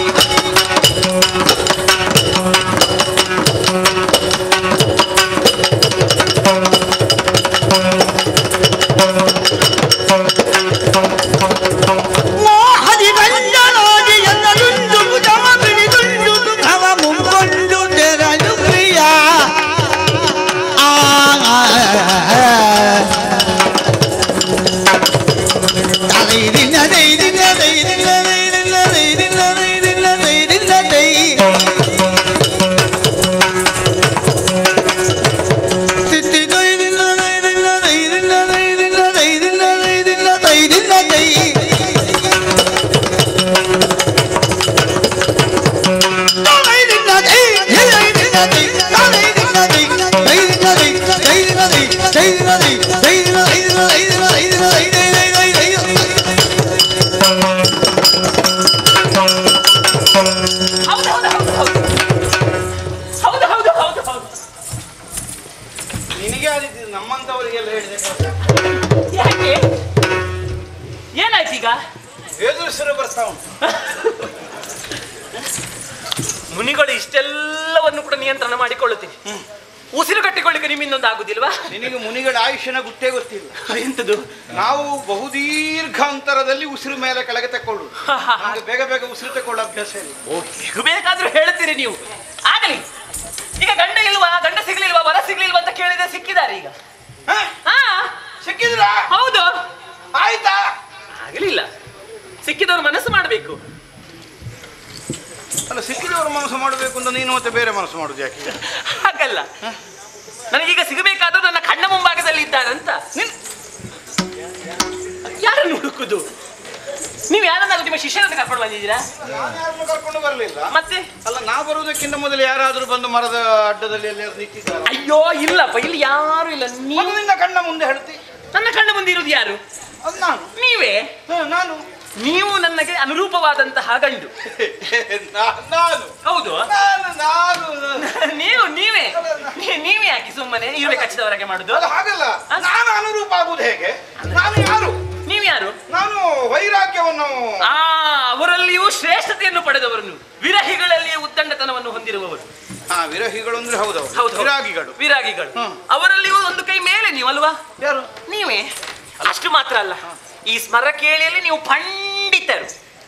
ಮೋಹದಿ ಗಂಡನಾಗಿ ಎನ್ನ ತುಂಡು ಕುಜವ ಬಿಡಿ ತುಂಡು ದುಃಖವ ಮುಂಕೊಂಡು ತೆರಳು ಪ್ರಿಯ ಆ ಎದುರಿಸಲು ಬರ್ತಾ ಉಂಟು ಮುನಿಗಳು ಇಷ್ಟೆಲ್ಲವನ್ನು ಕೂಡ ನಿಯಂತ್ರಣ ಮಾಡಿಕೊಳ್ಳುತ್ತೀನಿ ಉಸಿರು ಕಟ್ಟಿಕೊಳ್ಳಿಕ್ಕೆ ನಿಮ್ಮಿಂದೊಂದು ಆಗುದಿಲ್ವಾ ನಿನಗೆ ಮುನಿಗಳ ಆಯುಷ್ಯನ ಗುಟ್ಟೇ ಗೊತ್ತಿಲ್ಲ ಎಂತದು ನಾವು ಬಹುದೀರ್ಘ ಅಂತರದಲ್ಲಿ ಉಸಿರು ಮೇಲೆ ಕೆಳಗೆ ತಕೊಳ್ಳುದು ನಮ್ಗೆ ಬೇಗ ಬೇಗ ಉಸಿರು ತಕೊಳ್ಳೋ ಅಭ್ಯಾಸ ಇಲ್ಲ ಹೇಗೂ ಬೇಕಾದ್ರೂ ಹೇಳ್ತೀರಿ ನೀವು ಆಗಲಿ ಈಗ ಗಂಡ ಇಲ್ವಾ ಗಂಡ ಸಿಗ್ಲಿಲ್ವಾ ವರ ಸಿಗ್ಲಿಲ್ವಾ ಅಂತ ಕೇಳಿದ್ರೆ ಸಿಕ್ಕಿದ್ದಾರೆ ಈಗ ಹ? ಹಾ ಸಿಕ್ಕಿದ್ರ ಹೌದು ಆಯ್ತಾ ಆಗಲಿಲ್ಲ ಸಿಕ್ಕಿದವ್ರು ಮನಸ್ಸು ಮಾಡಬೇಕು ಅಲ್ಲ ಸಿಕ್ಕಿದವರು ಮನಸ್ಸು ಮಾಡಬೇಕು ಅಂತ ನೀನು ಮತ್ತೆ ಬೇರೆ ಮನಸ್ಸು ಮಾಡುದು ಯಾಕೆ ಹಾಗಲ್ಲ ನನಗೀಗ ಸಿಗಬೇಕಾದ್ರು ನನ್ನ ಕಣ್ಣ ಮುಂಭಾಗದಲ್ಲಿ ಇದ್ದಾರಂತ ನಿನ್ ಯಾರನ್ನು ಹುಡುಕುದು ನೀವು ಯಾರನ್ನಾದ್ರೂ ನಿಮ್ಮ ಶಿಷ್ಯರನ್ನು ಕರ್ಕೊಂಡು ಬಂದಿದ್ದೀರಾ ನಾನು ಯಾರನ್ನು ಕರ್ಕೊಂಡು ಬರಲಿಲ್ಲ ಮತ್ತೆ ಅಲ್ಲ ನಾ ಬರುವುದಕ್ಕಿಂತ ಮೊದಲು ಯಾರಾದರೂ ಬಂದು ಮರದ ಅಡ್ಡದಲ್ಲಿ ಎಲ್ಲಿ ನಿಂತಿದ್ದಾರೆ ಅಯ್ಯೋ ಇಲ್ಲಪ್ಪ ಇಲ್ಲಿ ಯಾರು ಇಲ್ಲ ನೀವು ಅದು ನಿನ್ನ ಕಣ್ಣ ಮುಂದೆ ಹೇಳ್ತಿ ನನ್ನ ಕಣ್ಣ ಮುಂದೆ ಇರುವುದು ಯಾರು ಅದು ನಾನು ನೀವೇ ಹ, ನಾನು ನೀವು ನನಗೆ ಅನುರೂಪವಾದಂತಹ ಗಂಡು ನಾ- ನಾನು ಹೌದು ನಾನು ನಾನು ನೀವು ನೀವೇ ನೀ- ನೀವೇ ಯಾಕೆ ಸುಮ್ಮನೆ ಇರ್ಬೇಕು ಹಚ್ಚಿದವರಾಗೆ ಮಾಡುದು ಅದು ಹಾಗಲ್ಲ ನಾನು ಅನುರೂಪ ಆಗುವುದು ಹೇಗೆ ನಾನು ಯಾರು ನೀವು ಯಾರು ನಾನು ವೈರಾಗ್ಯವನ್ನು ಆ ಅವರಲ್ಲಿಯೂ ಶ್ರೇಷ್ಠತೆಯನ್ನು ಪಡೆದವರು ವಿರಹಿಗಳಲ್ಲಿಯೇ ಉದ್ದಂಡತನವನ್ನು ಹೊಂದಿರುವವರು ಹಾ ವಿರಹಿಗಳು ಅಂದ್ರೆ ಹೌದೌದು ಹೌದು ವಿರಾಗಿಗಳು ವಿರಾಗಿಗಳು ಹ್ಮ್. ಅವರಲ್ಲಿಯೂ ಒಂದು ಕೈ ಮೇಲೆ ನೀವು ಅಲ್ವಾ ಯಾರು ನೀವೇ ಅಷ್ಟು ಮಾತ್ರ ಅಲ್ಲ ಈ ಸ್ಮರ ಕೇಳಿಯಲ್ಲಿ ನೀವು ಪಂಡಿತರು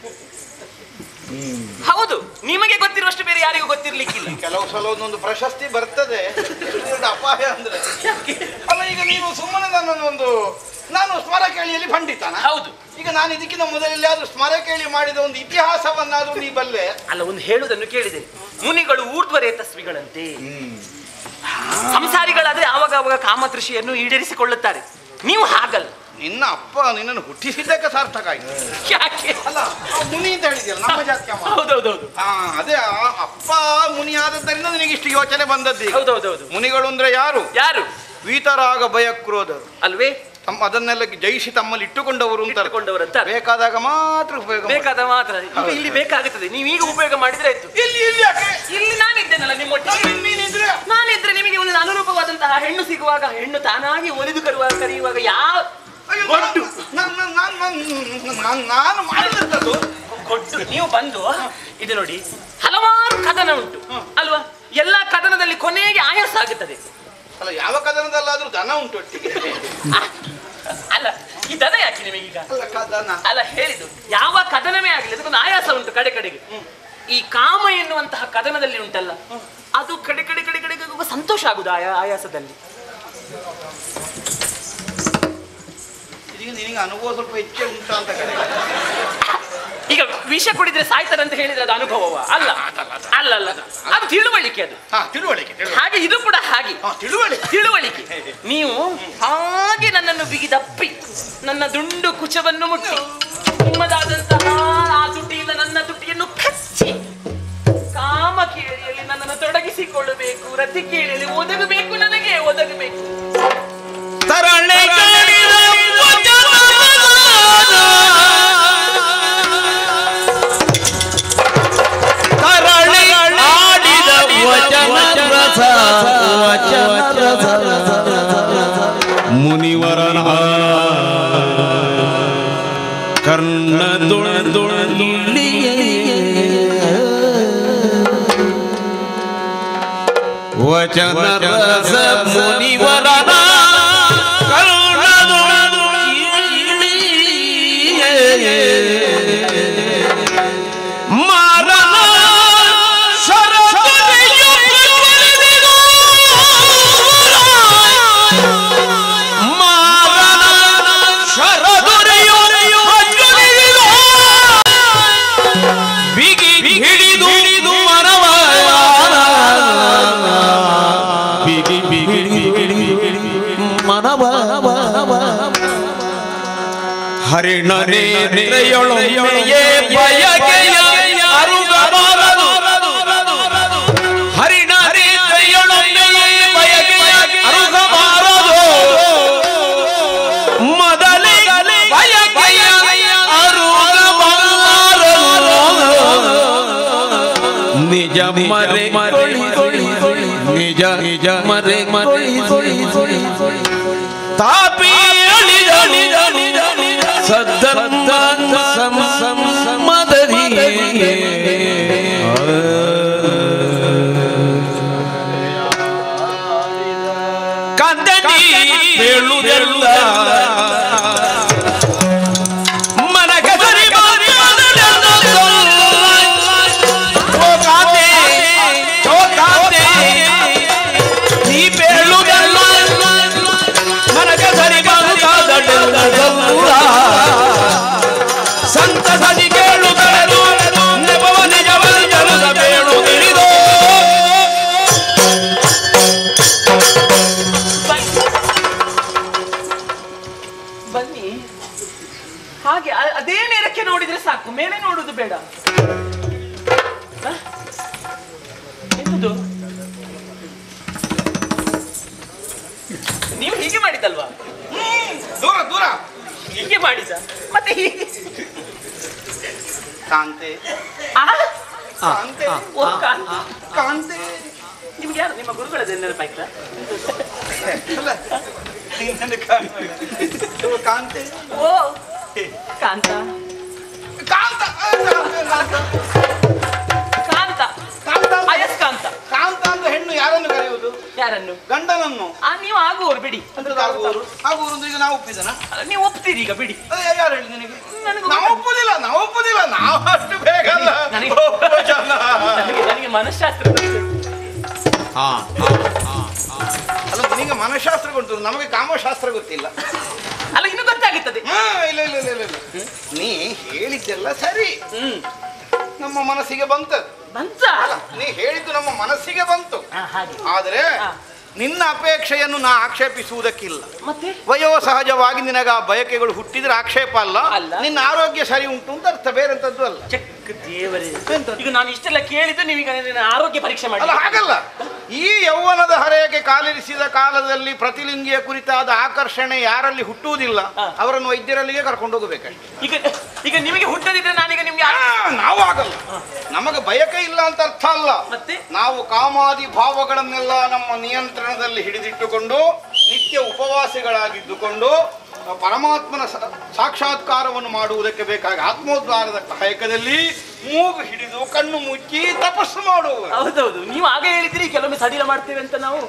ಹೌದು ನಿಮಗೆ ಗೊತ್ತಿರುವಷ್ಟು ಬೇರೆ ಯಾರಿಗೂ ಗೊತ್ತಿರ್ಲಿಕ್ಕಿಲ್ಲ ಕೆಲವು ಸಲ ಒಂದೊಂದು ಪ್ರಶಸ್ತಿ ಬರ್ತದೆ ದೊಡ್ಡ ಅಪಾಯ ಅಂದ್ರೆ ಅಲ್ಲ ಈಗ ನೀನು ಸುಮ್ಮನೆ ನನ್ನನ್ನು ಒಂದು ನಾನು ಸ್ಮರ ಕೇಳಿಯಲ್ಲಿ ಪಂಡಿತನ ಹೌದು ಈಗ ನಾನು ಇದಕ್ಕಿಂತ ಮೊದಲೆಲ್ಲಾದ್ರೂ ಸ್ಮರ ಕೇಳಿ ಮಾಡಿದ ಒಂದು ಇತಿಹಾಸವನ್ನಾದ್ರೂ ನೀ ಬಲ್ಲೆ ಅಲ್ಲ ಒಂದು ಹೇಳುವುದನ್ನು ಕೇಳಿದೆ ಮುನಿಗಳು ಊರ್ಧ್ವರೇ ತಸ್ವಿಗಳಂತೆ ಸಂಸಾರಿಗಳಾದ್ರೆ ಆವಾಗ ಆವಾಗ ಕಾಮತೃಷಿಯನ್ನು ಈಡೇರಿಸಿಕೊಳ್ಳುತ್ತಾರೆ ನೀವು ಹಾಗಲ್ಲ ನಿನ್ನ ಅಪ್ಪ ನಿನ್ನನ್ನು ಹುಟ್ಟಿಸಿದ್ದಕ್ಕೆ ಸಾರ್ಥಕ ಆಯ್ತು ಯಾಕೆ ಅಲ್ಲ ಆ ಮುನಿ ಅಂತ ಹೇಳಿದ್ಯಲ್ಲ ನಮ್ಮ ಜಾತಿ ಅಮ್ಮ ಹೌದೌದೌದು ಹಾ ಅದೇ ಆ ಅಪ್ಪ ಮುನಿ ಆದದ್ದರಿಂದ ನಿನಗೆ ಇಷ್ಟು ಯೋಚನೆ ಬಂದದ್ದು ಈಗ. ಹೌದೌದೌದು ಮುನಿಗಳು ಅಂದ್ರೆ ಯಾರು ಯಾರು ವೀತರಾಗ ಭಯಕ್ರೋಧರು ಅಲ್ವೇ ತಮ್ಮ ಅದನ್ನೆಲ್ಲ ಜಯಿಸಿ ತಮ್ಮಲ್ಲಿ ಇಟ್ಟುಕೊಂಡವರು ಅಂತ ಇಟ್ಟುಕೊಂಡವರಂತ ಬೇಕಾದಾಗ ಮಾತ್ರ ಉಪಯೋಗ ಮಾಡಿ. ಬೇಕಾದ ಮಾತ್ರ ಈಗ ಇಲ್ಲಿ ಬೇಕಾಗುತ್ತದೆ ನೀವು ಈಗ ಉಪಯೋಗ ಮಾಡಿದ್ರೆ ಆಯ್ತು ಇಲ್ಲಿ ಇಲ್ಲಿ ಯಾಕೆ ಇಲ್ಲಿ ನಾನಿದ್ದೇನಲ್ಲ ನಿಮ್ಮೊಟ್ಟಿಗೆ ಇಲ್ಲಿ ನೀನಿದ್ರೆ ನಾನಿದ್ರೆ ನಿಮಗೆ ಒಂದು ಅನುರೂಪವಾದಂತಹ ಹೆಣ್ಣು ಸಿಗುವಾಗ ಹೆಣ್ಣು ತಾನಾಗಿ ಒಲಿದು ಕರುವಾಗ ಕರೆಯುವಾಗ ಯಾವ ಅಯ್ಯೋ, ಗೊಡ್ಡು. ನಾನ್- ನಾನ್- ನಾನ್- ನಾನ್- ನಾನ್- ನಾನು ಮಾಡಿದಂಥದ್ದು ಕೊಟ್ಟು ನೀವು ಬಂದು ಇದು ನೋಡಿ ಹಲವಾರು ಕದನ ಉಂಟು ಅಲ್ವಾ ಎಲ್ಲಾ ಕದನದಲ್ಲಿ ಕೊನೆಗೆ ಆಯಾಸ ಆಗುತ್ತದೆ ಅಲ್ಲ ಯಾವ ಕದನದಲ್ಲಾದ್ರೂ ದನ ಉಂಟು ಒಟ್ಟಿಗೆ ಆ, ಅಲ್ಲ ಈ ದನ ಯಾಕೆ ನಿಮಗೀಗ ಅಲ್ಲ ಕದನ ಅಲ್ಲ ಹೇಳಿದ್ದು ಯಾವ ಕದನವೇ ಆಗಲಿ ಅದಕ್ಕೊಂದು ಆಯಾಸ ಉಂಟು ಕಡೆ ಕಡೆಗೆ ಈ ಕಾಮ ಎನ್ನುವಂತಹ ಕದನದಲ್ಲಿ ಉಂಟಲ್ಲ ಅದು ಕಡೆ ಕಡೆ ಕಡೆ ಕಡೆಗೆ ಹೋಗುವಾಗ ಸಂತೋಷ ಆಗುದು ಆಯಾ ಆಯಾಸದಲ್ಲಿ ಇದೀಗ ನಿನಗೆ ಅನುಭವ ಸ್ವಲ್ಪ ಹೆಚ್ಚೇ ಉಂಟಾ ಅಂತ ಕರೆ ಈಗ ವಿಷ ಕುಡಿದ್ರೆ ಸಾಯ್ತಾರೆ ಅಂತ ಹೇಳಿದ್ರೆ ಅದು ಅನುಭವವ ಅಲ್ಲ ಅಲ್ಲ ಅಲ್ಲ ಅದು ತಿಳುವಳಿಕೆ ಅದು ಹಾ ತಿಳುವಳಿಕೆ ತಿಳುವಳಿಕೆ. ಹಾಗೆ ಇದು ಕೂಡ ಹಾಗೆ ಹಾ ತಿಳುವಳಿಕೆ ತಿಳುವಳಿಕೆ ನೀವು ಹಾಗೆ ನನ್ನನ್ನು ಬಿಗಿದಪ್ಪಿ ನನ್ನ ದುಂಡು ಕುಚವನ್ನು ಮುಟ್ಟಿ ನಿಮ್ಮದಾದಂತಹ ಆ ತುಟಿಯಿಂದ ನನ್ನ ತುಟಿಯನ್ನು ಕಚ್ಚಿ ಕಾಮ ಕೇಳಿಯಲ್ಲಿ ನನ್ನನ್ನು ತೊಡಗಿಸಿಕೊಳ್ಳಬೇಕು ರತಿ ಕೇಳಿಯಲ್ಲಿ ಒದಗಬೇಕು ನನಗೆ ಒದಗಬೇಕು ತರಳೆ ಕೇಳಿದ ತರಳೆ ಆಡಿದ ವಚನ ರಸ ವಚನ ರಸ ಮುನಿವರನ ಕರ್ಣ ವಚನ ರಸ ಮುನಿವರನ ಮಾರನ ಶರದೆಯು ಪ್ರಜ್ವಲಿಸಿದು. ಮಾರನ ಶರದೊರೆಯು ಪ್ರಜ್ವಲಿಸಿದು. ಬಿಗಿ ಹಿಡಿದು ಮರವ ಬಿಗಿ ಬಿಗಿ ಮನವ ಹರಿಣ ನೇತ್ರೆಯೊಳೊಮ್ಮೆಯೇ ಬಯಕೆಯ ಅರುಗಬಾರದು ಹರಿಣ ನೇತ್ರೆಯೊಳೊಮ್ಮೆಯೇ ಬಯಕೆಯ ಅರುಗಬಾರದು ಮೊದಲೇ ಬಯಕೆಯ ಅರುಗಬಾರದು ನಿಜ ಮರೆ ನಿಜ ನಿಜ ಮರೆ ಮರೆ ತಾಪಿ ಅಳಿದ ಸದ್ದಂತ ಸದಿ ಕೇಳು ತಳೆದು ನೆಪವ ನಿಜವಲಿ ಜನದ ಬೇಣು ತಿಳಿದು ಬನ್ನಿ ಹಾಗೆ ಅ- ಅದೇ ನೇರಕ್ಕೆ ನೋಡಿದ್ರೆ ಸಾಕು ಮೇಲೆ ನೋಡುದು ಬೇಡ ಹ? ಎಂತದು ನೀವು ಹೀಗೆ ಮಾಡಿದಲ್ವಾ ದೂರ ದೂರ ಹೀಗೆ ಮಾಡಿದ ಮತ್ತೆ ಹೀಗೆ ಕಾಂತೆ ಆ? ಕಾಂತೆ ಓ, ಕಾಂತ. ಕಾಂತೆ ನಿಮ್ಗೆ ಯಾರು ನಿಮ್ಮ ಗುರುಗಳ ನೆನಪಾಯ್ತಾ ಅಲ್ಲ ನಿನ್ನನ್ನು ಕಾಣುವಾಗ. ಇವ ಕಾಂತೆ ಓ ಕಾಂತ ಕಾಂತ ಆ, ಕಾಂತೆ, ಕಾಂತ. ಕಾಂತ ಕಾಂತ ಅಂತ- ಅಯಸ್ಕಾಂತ ಕಾಂತ ಅಂತ ಹೆಣ್ಣು ಯಾರನ್ನು ಕರೆಯುವುದು ಯಾರನ್ನು ಗಂಡನನ್ನು ಆ ನೀವು ಆಗುವವರು ಬಿಡಿ ಆಗುವರು ಆಗುವರು ಅಂದ್ರೆ ಈಗ ನಾವು ಒಪ್ಪಿದನ ಅಲ್ಲ, ನೀವು ಒಪ್ತೀರಿ ಈಗ ಬಿಡಿ ಯಾರು ಹೇಳಿ ನಿನಗೆ ನನಗೂ ನಾವು ಒಪ್ಪುದಿಲ್ಲ ನಾವು ಒಪ್ಪುದಿಲ್ಲ ನಾವು ಅಷ್ಟು ಬೇಗ ಅಲ್ಲ ನನಗೆ- ಒಪ್ಪುವ ಜನ. ನನಗೆ ನನಗೆ ಮನಃಶಾಸ್ತ್ರ ಗೊತ್ತು. ಅಲ್ಲ ನಿನಗೆ ಮನಃಶಾಸ್ತ್ರ ಗೊತ್ತು ನಮಗೆ ಕಾಮಶಾಸ್ತ್ರ ಗೊತ್ತಿಲ್ಲ ಅಲ್ಲ ಇನ್ನು ಗೊತ್ತಾಗುತ್ತದೆ ಹಾ ಇಲ್ಲ ಇಲ್ಲ ಇಲ್ಲ ಇಲ್ಲ ಇಲ್ಲ. ನೀ ಹೇಳಿದ್ದೆಲ್ಲ ಸರಿ ಹ್ಮ್ ನಮ್ಮ ಮನಸ್ಸಿಗೆ ಬಂತದ್ದು ಬಂತ ಅಲ್ಲ ನೀ ಹೇಳಿದ್ದು ನಮ್ಮ ಮನಸ್ಸಿಗೆ ಬಂತು ಆ, ಹಾಗೆ ಆದರೆ ಹಾ. ನಿನ್ನ ಅಪೇಕ್ಷೆಯನ್ನು ನಾ ಆಕ್ಷೇಪಿಸುವುದಕ್ಕಿಲ್ಲ ಮತ್ತೆ ವಯೋ ಸಹಜವಾಗಿ ನಿನಗ ಆ ಬಯಕೆಗಳು ಹುಟ್ಟಿದ್ರೆ ಆಕ್ಷೇಪ ಅಲ್ಲ ಅಲ್ಲ. ನಿನ್ನ ಆರೋಗ್ಯ ಸರಿ ಉಂಟು ಅಂತ ಅರ್ಥ ಬೇರೆಂತದ್ದು ಅಲ್ಲ ಚೆಕ್ ದೇವರೇ ಎಂತದ್ದು? ಈಗ ನಾನು ಇಷ್ಟೆಲ್ಲ ಕೇಳಿದ್ದು ನೀವೀಗ ನನ್ನ ಆರೋಗ್ಯ ಪರೀಕ್ಷೆ ಮಾಡಿ ಅಲ್ಲ ಹಾಗಲ್ಲ ಈ ಯೌವನದ ಹರೆಯಕ್ಕೆ ಕಾಲಿರಿಸಿದ ಕಾಲದಲ್ಲಿ ಪ್ರತಿಲಿಂಗಿಯ ಕುರಿತಾದ ಆಕರ್ಷಣೆ ಯಾರಲ್ಲಿ ಹುಟ್ಟುವುದಿಲ್ಲ ಹಾ. ಅವರನ್ನು ವೈದ್ಯರಲ್ಲಿಗೆ ಕರ್ಕೊಂಡು ಹೋಗಬೇಕಷ್ಟೆ ಈಗ ಈಗ ನಿಮಗೆ ಹುಟ್ಟದಿದ್ರೆ ನಾನೀಗ ನಿಮ್ಗೆ ಆ, ನಾವು ಆಗಲ್ಲ ನಮಗೆ ಬಯಕೆ ಇಲ್ಲ ಅಂತ ಅರ್ಥ ಅಲ್ಲ ಮತ್ತೆ ನಾವು ಕಾಮಾದಿ ಭಾವಗಳನ್ನೆಲ್ಲ ನಮ್ಮ ನಿಯಂತ್ರಣದಲ್ಲಿ ಹಿಡಿದಿಟ್ಟುಕೊಂಡು ನಿತ್ಯ ಉಪವಾಸಿಗಳಾಗಿದ್ದುಕೊಂಡು ಪರಮಾತ್ಮನ ಸ- ಸಾಕ್ಷಾತ್ಕಾರವನ್ನು ಮಾಡುವುದಕ್ಕೆ ಬೇಕಾಗಿ ಆತ್ಮೋದ್ಧಾರದ ಕಾಯಕದಲ್ಲಿ ಮೂಗು ಹಿಡಿದು ಕಣ್ಣು ಮುಚ್ಚಿ ತಪಸ್ಸು ಮಾಡುವ ಹೌದೌದು ನೀವು ಆಗ ಹೇಳಿದ್ರಿ ಕೆಲವೊಮ್ಮೆ ಸಡಿಲ ಮಾಡ್ತೇವೆ ಅಂತ ನಾವು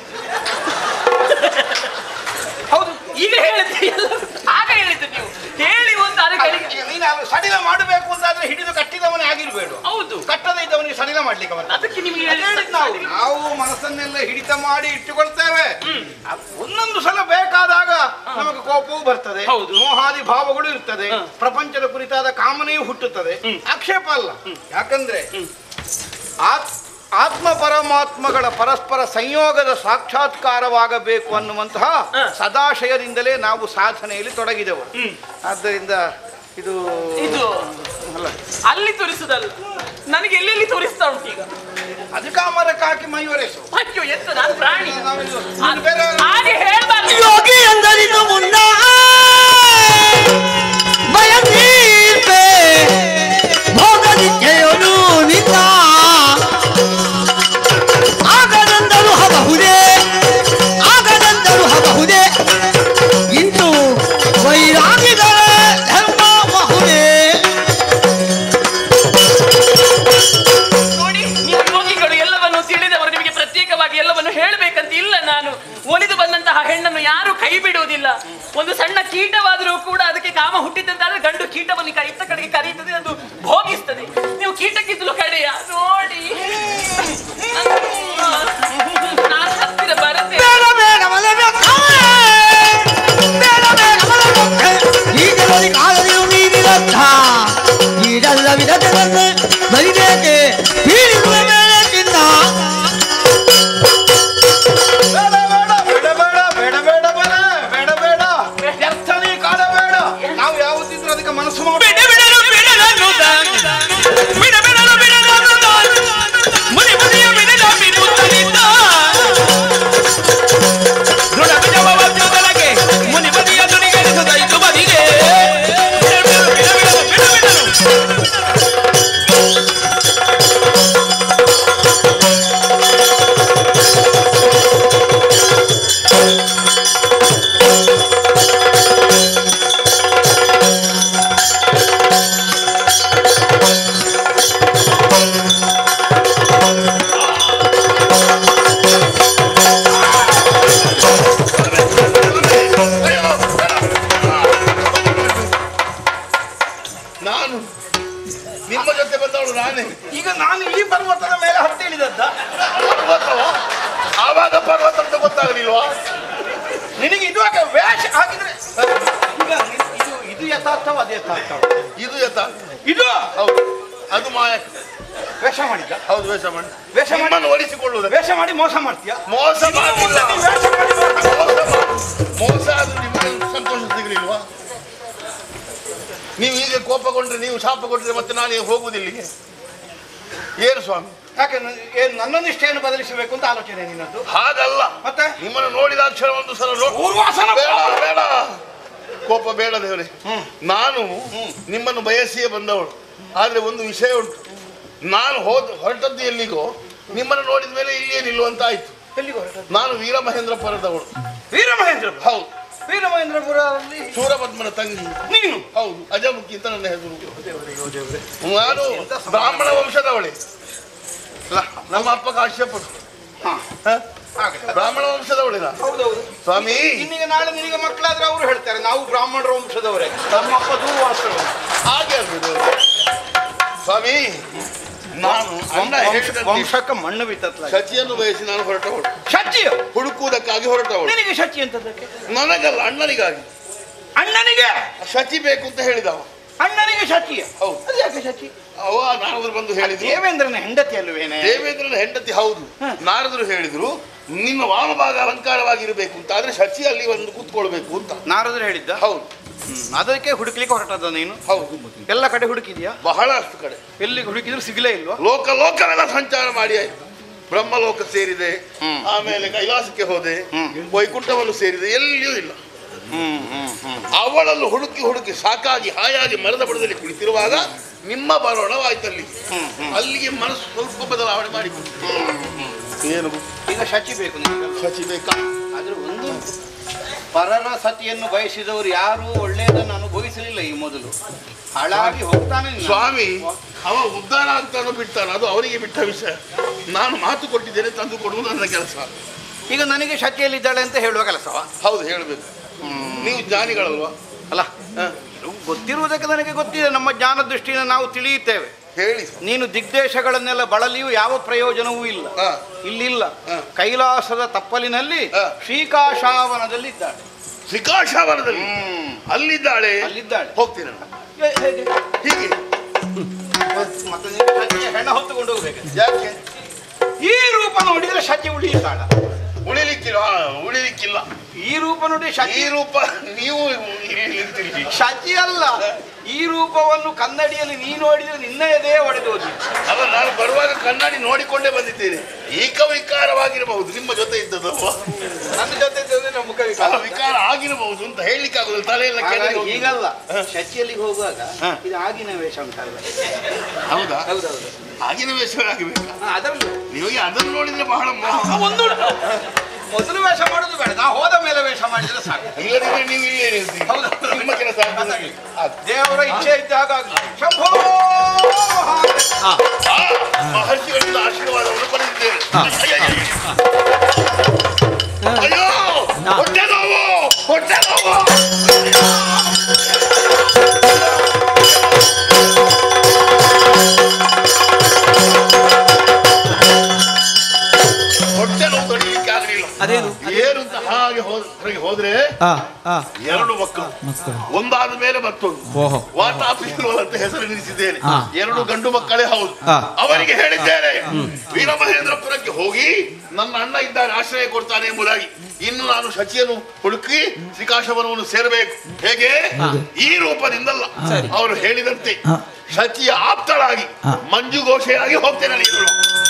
ಹೌದು ಈಗ ಹೇಳಿದ್ರಿ ಎಲ್ಲ ಆಗ ಹೇಳಿದ್ದು ನೀವು ಹೇಳಿ ಒಂದು ಅದಕ್ಕೆ ಈಗ ನೀನು ಅದು ಸಡಿಲ ಮಾಡಬೇಕು ಅಂತಾದ್ರೆ ಹಿಡಿದು ಕಟ್ಟಿದವನೇ ಆಗಿರ್ಬೇಡ ಹೌದು ಕಟ್ಟದೇ ಇದ್ದವನಿಗೆ ಸಡಿಲ ಮಾಡ್ಲಿಕ್ಕೆ ಬರ್ತದೆ ಅದಕ್ಕೆ ನಿಮಗೆ ಅದೇ ಹೇಳಿದ್ದು ನಾವು ನಾವು ಮನಸ್ಸನ್ನೆಲ್ಲ ಹಿಡಿತ ಮಾಡಿ ಇಟ್ಟುಕೊಳ್ತೇವೆ ಅದ್ ಒಂದೊಂದು ಸಲ ಬೇಕಾದಾಗ ನಮಗೆ ಕೋಪವೂ ಬರ್ತದೆ ಹೌದು. ಮೋಹಾದಿ ಭಾವಗಳು ಇರ್ತದೆ ಹ. ಪ್ರಪಂಚದ ಕುರಿತಾದ ಕಾಮನೆಯೂ ಹುಟ್ಟುತ್ತದೆ ಆಕ್ಷೇಪ ಅಲ್ಲ ಯಾಕಂದ್ರೆ ಆತ್ ಆತ್ಮ ಪರಮಾತ್ಮಗಳ ಪರಸ್ಪರ ಸಂಯೋಗದ ಸಾಕ್ಷಾತ್ಕಾರವಾಗಬೇಕು ಅನ್ನುವಂತಹ ಹ. ಸದಾಶಯದಿಂದಲೇ ನಾವು ಸಾಧನೆಯಲ್ಲಿ ತೊಡಗಿದೆವು ಹ್ಮ್. ಆದ್ದರಿಂದ ಇದು ಇದು ಅಲ್ಲ ಅಲ್ಲಿ ತೋರಿಸುದಲ್ಲ ನನಗೆ ಎಲ್ಲೆಲ್ಲಿ ತೋರಿಸ್ತಾ ಉಂಟು ಈಗ ಅದಕ್ಕೆ ಆ ಮರಕ್ಕೆ ಹಾಕಿ ಮೈ ಒರೆಸು ಅಯ್ಯೋ ಎಂತ ನಾನು ಪ್ರಾಣಿ ನಾವಿದು ನೀನು ಬೇರೆ ಹಾಗೆ ಹೇಳ್ಬಾರ್ದು ಯೋಗಿ ಎಂದರಿದು ಮುನ್ನ ಬಯತೀರ್ಪೆ ಭೋಗನಿತ್ಯೆಯನು ನಿನ್ನ ಆಗದಂದರು ಹಬಹುದೇ ಆಗದಂದರು ಹಬಹುದೇ ಇಂದು ವೈರಾಗಿಗಳ ಧರ್ಮ ಬಹುದೇ ನೋಡಿ ನೀವು ಯೋಗಿಗಳು ಎಲ್ಲವನ್ನು ತಿಳಿದವರು ನಿಮಗೆ ಪ್ರತ್ಯೇಕವಾಗಿ ಎಲ್ಲವನ್ನು ಹೇಳಬೇಕಂತ ಇಲ್ಲ ನಾನು ಒಲಿದು ಬಂದಂತಹ ಹೆಣ್ಣನ್ನು ಯಾರು ಕೈ ಬಿಡುವುದಿಲ್ಲ ಒಂದು ಸಣ್ಣ ಕೀಟವಾದರೂ ಕೂಡ ಅದಕ್ಕೆ ಕಾಮ ಹುಟ್ಟಿದಂತಾದ್ರೆ ಗಂಡು ಕೀಟವನ್ನು ಕ- ಇತ್ತ ಕಡೆಗೆ ಕರೆಯುತ್ತದೆ ಅದು ಭೋಗಿಸ್ತದೆ ನೀವು ಕೀಟಕ್ಕಿಂತಲೂ ಕಡೆಯ ನೋಡಿ ನಾನು ಹತ್ತಿರ ಬರುತ್ತೆ ಬೇಡ ಬೇಡ ಮಲಬೇಕು ಬೇಡ ಬೇಡ ಮಲಬೇಕು ಈಗಲಲ್ಲಿ ಕಾಲದಿರು ನೀನಿರತ್ತ ಈಡಲ್ಲ ವಿಧತೆಯನ್ನು ಬರಿಬೇಕೆ ಬೀಳಿರುವ ಮೇಲೆ ಚಿನ್ನ ಬೇಡ ಬೇಡ ಬೇಡ ಬೇಡ ಬೇಡ ಬೇಡ ಬೇಡ ಬೇಡ ವ್ಯರ್ಥನೇ ಕಾಡಬೇಡ ನಾವು ಯಾವತ್ತಿದ್ರು ಅದಕ್ಕೆ ಮನಸ್ಸು ಮಾಡಿ ಬಿಡ ಬಿಡಲು ಬಿಡಲನ್ನು ಬಿಡ ಬಿಡಲು ಬಿಡಲನ್ನು ಮುನಿ ಮುನಿಯ ಬಿಡಲ ಬಿಡುತ್ತಲಿದ್ದ ದೃಢ ಬಿಡವ ವಜ್ರದೊಳಗೆ ಮುನಿ ಬದಿಯ ನುಡಿಗೆಡಿಸದ ಇದು ಬದಿಗೆ ಬಿಡ ಬಿಡಲು ಬಿಡ ಬಿಡಲು ಬಿಡ ಬಿಡಲು ನಾನು ನಿಮ್ಮ ಜೊತೆ ಬಂದವಳು ನಾನೇ ಈಗ ನಾನು ಈ ಪರ್ವತದ ಮೇಲೆ ಹತ್ತಿ ಇಳಿದದ್ದ ಪರ್ವತವ ಆವಾಗ ಪರ್ವತ ಅಂತ ಗೊತ್ತಾಗಲಿಲ್ವಾ ನಿನಗೆ ಇದು ಯಾಕೆ ವೇಷ ಹಾಕಿದ್ರೆ ಈಗ ಇದು ಇದು ಯಥಾರ್ಥವ ಅದು ಯಥಾರ್ಥವ ಇದು ಯಥ ಇದು ಹೌದು ಅದು ಮಾಯಕ ವೇಷ ಮಾಡಿದ್ದ ಹೌದು ವೇಷ ಮಾಡಿ ವೇಷ ಮಾಡಿ- ನಿಮ್ಮನ್ನು ಒಲಿಸಿಕೊಳ್ಳುವುದಕ್ಕೆ ವೇಷ ಮಾಡಿ ಮೋಸ ಮಾಡ್ತೀಯಾ ಮೋಸ ಮಾಡಿಲ್ಲ ವೇಷ ಮಾಡಿ ಮೋಸ ಮೋಸ ಮಾಡಿ- ಮೋಸ ಆದ್ರೂ ನಿಮಗೆ ಸಂತೋಷ ಸಿಗಲಿಲ್ವಾ ನೀವು ಹೀಗೆ ಕೋಪಗೊಂಡ್ರೆ ನೀವು ಶಾಪ ಕೊಟ್ಟರೆ ಮತ್ತೆ ನಾನು ಈಗ ಹೋಗುವುದಿಲ್ಲಿಗೆ ಏನು ಸ್ವಾಮಿ ಯಾಕೆ ನನ್- ಏನು ನನ್ನ ನಿಷ್ಠೆಯನ್ನು ಬದಲಿಸಬೇಕು ಅಂತ ಆಲೋಚನೆ ನಿನ್ನದ್ದು ಹಾಗಲ್ಲ ಮತ್ತೆ ನಿಮ್ಮನ್ನು ನೋಡಿದ ಕ್ಷಣ ಒಂದು ಸಲ ನೋಡ್- ಪೂರ್ವಾಸನ ಬೇಡ ಬೇಡ ಕೋಪ ಬೇಡ ದೇವರೇ ನಾನು ನಿಮ್ಮನ್ನು ಬಯಸಿಯೇ ಬಂದವಳು ಆದ್ರೆ ಒಂದು ವಿಷಯ ಉಂಟು ನಾನು ಹೋದ ಹೊರಟದ್ದು ಎಲ್ಲಿಗೋ ನಿಮ್ಮನ್ನು ನೋಡಿದ ಮೇಲೆ ಇಲ್ಲಿಯೇ ನಿಲ್ಲುವಂತ ಆಯ್ತು ಎಲ್ಲಿಗೆ ಹೊರಟದ್ದು? ನಾನು ವೀರಮಹೇಂದ್ರಪುರದವಳು ವೀರಮಹೇಂದ್ರಪುರ ಹೌದು ವೀರಮಹೇಂದ್ರಪುರಲ್ಲಿ ಸೂರಪದ್ಮನ ತಂಗಿ ನೀನು ಹೌದು ಅಜಮುಖಿ ಅಂತ ನನ್ನ ಹೆಸರು ನಾನು ಬ್ರಾಹ್ಮಣ ವಂಶದವಳೆ ಅಲ್ಲ, ನಮ್ಮ ಅಪ್ಪ ಕಾಶ್ಯಪರು ಹಾ ಹ? ಹಾಗೆ ಬ್ರಾಹ್ಮಣ ವಂಶದವಳೆ ನಾನು ಹೌದೌದು ಸ್ವಾಮಿ ಇನ್ನೀಗ ನಾಳೆ ನಿನಗೆ ಮಕ್ಕಳಾದ್ರೆ ಅವರು ಹೇಳ್ತಾರೆ ನಾವು ಬ್ರಾಹ್ಮಣರ ವಂಶದವರೇ ನಮ್ಮಪ್ಪ ದೂರ್ವಾಸರು ಹಾಗೆ ಅಲ್ರಿ ಸ್ವಾಮಿ ನಾನು ಅಣ್ಣ ಹೇಳಿದಂತೆ ವಂಶಕ್ಕೆ ಮಣ್ಣು ಬಿತ್ತತ್ಲ ಶಚಿಯನ್ನು ಬಯಸಿ ನಾನು ಹೊರಟವಳು ಶಚಿಯ ಹುಡುಕುವುದಕ್ಕಾಗಿ ಹೊರಟವಳು ನಿನಗೆ ಶಚಿ ಅಂತದಕ್ಕೆ ನನಗಲ್ಲ ಅಣ್ಣನಿಗಾಗಿ ಅಣ್ಣನಿಗೆ ಶಚಿ ಬೇಕು ಅಂತ ಹೇಳಿದವ ಅಣ್ಣನಿಗೆ ಶಚಿಯ ಹೌದು. ಅದು ಯಾಕೆ ಶಚಿ ಅವ ನಾರದರು ಬಂದು ಹೇಳಿದ್ರು ದೇವೇಂದ್ರನ ಹೆಂಡತಿ ಅಲ್ವೇನೆ ದೇವೇಂದ್ರನ ಹೆಂಡತಿ ಹೌದು ನಾರದರು ಹೇಳಿದ್ರು ನಿನ್ನ ವಾಮಭಾಗ ಅಲಂಕಾರವಾಗಿರಬೇಕು ಅಂತ ಆದ್ರೆ ಶಚಿ ಅಲ್ಲಿ ಒಂದು ಕೂತ್ಕೊಳ್ಬೇಕು ಅಂತ ನಾರದ್ರು ಹೇಳಿದ್ದ ಹೌದು ಅದಕ್ಕೆ ಹುಡುಕ್ಲಿಕ್ಕೆ ಹೊರಟದ ನೀನು ಹೌದು ಎಲ್ಲ ಕಡೆ ಹುಡುಕಿದ್ಯಾ ಬಹಳಷ್ಟು ಕಡೆ ಎಲ್ಲಿಗೆ ಹುಡುಕಿದ್ರು ಸಿಗಲೇ ಇಲ್ವಾ ಲೋಕ ಲೋಕವೆಲ್ಲ ಸಂಚಾರ ಮಾಡಿ ಆಯ್ತು ಬ್ರಹ್ಮಲೋಕ ಸೇರಿದೆ ಹ್ಮ್. ಆಮೇಲೆ ಕೈಲಾಸಕ್ಕೆ ಹೋದೆ ಹ್ಮ್. ವೈಕುಂಠವನ್ನು ಸೇರಿದೆ ಎಲ್ಲಿಯೂ ಇಲ್ಲ ಹ್ಮ್ ಹ್ಮ್ ಹ್ಮ್ ಅವಳನ್ನು ಹುಡುಕಿ ಹುಡುಕಿ ಸಾಕಾಗಿ ಹಾಯಾಗಿ ಮರದ ಬುಡದಲ್ಲಿ ಕುಳಿತಿರುವಾಗ ನಿಮ್ಮ ಬರೋಣವಾಯ್ತಲ್ಲಿ ಹ್ಮ್, ಹ್ಮ್. ಅಲ್ಲಿಗೆ ಮನಸ್ಸು ಸ್ವಲ್ಪ ಬದಲಾವಣೆ ಮಾಡಿ ಏನು ಈಗ ಶಚಿ ಬೇಕು ನಿನಗೆ ಶಚಿ ಬೇಕಾ ಆದ್ರೆ ಒಂದು ಪರರ ಸತಿಯನ್ನು ಬಯಸಿದವರು ಯಾರೂ ಒಳ್ಳೆಯದನ್ನು ಅನುಭವಿಸಲಿಲ್ಲ ಈ ಮೊದಲು ಹಾಳಾಗಿ ಹೋಗ್ತಾನೆ ನೀನು. ಸ್ವಾಮಿ ಅವ ಉದ್ಧಾರ ಆಗ್ತಾನೋ ಬಿಡ್ತಾನೋ ಅದು ಅವರಿಗೆ ಬಿಟ್ಟ ವಿಷಯ ನಾನು ಮಾತು ಕೊಟ್ಟಿದ್ದೇನೆ ತಂದು ಕೊಡುವುದು ನನ್ನ ಕೆಲಸ ಈಗ ನನಗೆ ಶಚಿಯಲ್ಲಿದ್ದಾಳೆ ಅಂತ ಹೇಳುವ ಕೆಲಸವ ಹೌದು ಹೇಳಬೇಕು ನೀವು ಜ್ಞಾನಿಗಳಲ್ವಾ ಅಲ್ಲ ಹ, ಇದು ಗೊತ್ತಿರುವುದಕ್ಕೆ ನನಗೆ ಗೊತ್ತಿದೆ ನಮ್ಮ ಜ್ಞಾನ ದೃಷ್ಟಿಯಿಂದ ನಾವು ತಿಳಿಯುತ್ತೇವೆ ಹೇಳಿ ನೀನು ದಿಗ್ದೇಶಗಳನ್ನೆಲ್ಲ ಬಳಲಿಯೂ ಯಾವ ಪ್ರಯೋಜನವೂ ಇಲ್ಲ ಹ, ಇಲ್ಲಿಲ್ಲ ಹ. ಕೈಲಾಸದ ತಪ್ಪಲಿನಲ್ಲಿ ಹ. ಶ್ರೀಕಾಶಾವನದಲ್ಲಿದ್ದಾಳೆ ಶ್ರೀಕಾಶಾವನದಲ್ಲಿ ಹ್ಮ್ ಅಲ್ಲಿದ್ದಾಳೆ ಅಲ್ಲಿದ್ದಾಳೆ ಹೋಗ್ತೀನಿ ನಾನು. ಹೇ- ಹೇಗೆ ಹೀಗೆ ಮತ್ತೆ ನೀನು ಶಚಿಯ ಹೆಣ ಹೊತ್ತುಕೊಂಡು ಹೋಗ್ಬೇಕು ಯಾಕೆ ಈ ರೂಪ ನೋಡಿದ್ರೆ ಶಚಿ ಉಳಿಯುತ್ತಾಳ ಉಳಿಲಿಕ್ಕಿಲ್ಲ ಆ, ಉಳಿಲಿಕ್ಕಿಲ್ಲ ಈ ರೂಪ ನೋಡಿ ಈ ಶಚಿ ರೂಪ ನೀವು ಇಲ್ಲಿ ನಿಂತಿರಿ ಶಚಿ ಅಲ್ಲ ಈ ರೂಪವನ್ನು ಕನ್ನಡಿಯಲ್ಲಿ ನೀ ನೋಡಿದ್ರೆ ನಿನ್ನ ಎದೆ ಒಡೆದು ಹೋದಿ ಅಲ್ಲ ನಾನು ಬರುವಾಗ ಕನ್ನಡಿ ನೋಡಿಕೊಂಡೇ ಬಂದಿದ್ದೇನೆ ಏಕ ವಿಕಾರವಾಗಿರಬಹುದು ನಿಮ್ಮ ಜೊತೆ ಇದ್ದದಲ್ವಾ ನನ್ನ ಜೊತೆ ಇದ್ದದ್ದು ನಮ್ಮ ಮುಖ ವಿಕಾರ. ಅಲ್ಲ, ವಿಕಾರ ಆಗಿರಬಹುದು ಅಂತ ಹೇಳಲಿಕ್ಕೆ ಆಗುದಿಲ್ಲ ತಲೆಯೆಲ್ಲ ಕೆಳಗೆ ಹಾಗಾಗಿ ಹೋಗಿದೆ. ಈಗಲ್ಲ ಶಚಿಯಲ್ಲಿಗೆ ಹೋಗುವಾಗ ಹ. ಇದು ಆಗಿನ ವೇಷ ಉಂಟಲ್ಲ ಹೌದಾ ಹೌದೌದು ಆಗಿನ ವೇಷವಾಗಬೇಕು ಅದರಲ್ಲೂ ನಿಮಗೆ ಅದನ್ನು ನೋಡಿದ್ರೆ ಬಹಳ ಮೋಹ ಒಂದು ಮೊದಲು ವೇಷ ಮಾಡೋದು ಬೇಡ ನಾ ಹೋದ ಮೇಲೆ ವೇಷ ಮಾಡಿದ್ರೆ ಸಾಕು ಇಲ್ಲದಿದ್ರೆ ನೀವು ಇಲ್ಲೇ ನಿಲ್ತೀರಿ. ಹೌದು. ನಿಮ್ಮ ಕೆಲಸ ಆಗ್ತದೆ. ಆಯ್ತು. ದೇವರ ಇಚ್ಛೆ ಇದ್ದಾಗ ಆಗ್ಲಿ. ಶಂಭೋ ಮಹಾದೇವ. ಆ, ಮಹರ್ಷಿಗಳಿಂದ ಆಶೀರ್ವಾದವನ್ನು ಪಡೆದಿದ್ದೇನೆ ಅಯ್ಯೋ ಹೊಟ್ಟೆ ನೋವು ಹೊಟ್ಟೆ ನೋವು ಹೊಟ್ಟೆ ನೋವು ತಡೆಯಲಿಕ್ಕೆ ಆಗಲಿಲ್ಲ ಅದೇನು ಏನು ಅಂತ ಹಾಗೆ ಹೋದ್- ಹೊರಗೆ ಹೋದ್ರೆ ಆ ಆ ಎರಡು ಮಕ್ಕಳು ಮಕ್ಕಳು ಒಂದಾದ ಮೇಲೆ ಮತ್ತೊಂದು ಓಹೋ ವಾತಾಪಿರುವಲ್ ಅಂತ ಹೆಸರು ನಿಲ್ಲಿಸಿದ್ದೇನೆ ಹಾ. ಎರಡು ಗಂಡು ಮಕ್ಕಳೇ ಹೌದು ಹಾ. ಅವರಿಗೆ ಹೇಳಿದ್ದೇನೆ ವೀರಮಹೇಂದ್ರಪುರಕ್ಕೆ ಹೋಗಿ ನನ್ನ ಅಣ್ಣ ಇದ್ದಾನೆ ಆಶ್ರಯ ಕೊಡ್ತಾನೆ ಎಂಬುದಾಗಿ ಇನ್ನು ನಾನು ಶಚಿಯನ್ನು ಹುಡುಕಿ ಶ್ರೀಕಾಶವನವನ್ನು ಸೇರಬೇಕು ಹೇಗೆ ಈ ರೂಪದಿಂದಲ್ಲ ಅವರು ಹೇಳಿದಂತೆ ಹಾ. ಶಚಿಯ ಆಪ್ತಳಾಗಿ ಹಾ. ಮಂಜು ಘೋಷೆಯಾಗಿ ಹೋಗ್ತೇನೆ ನಾನು ಇನ್ನು.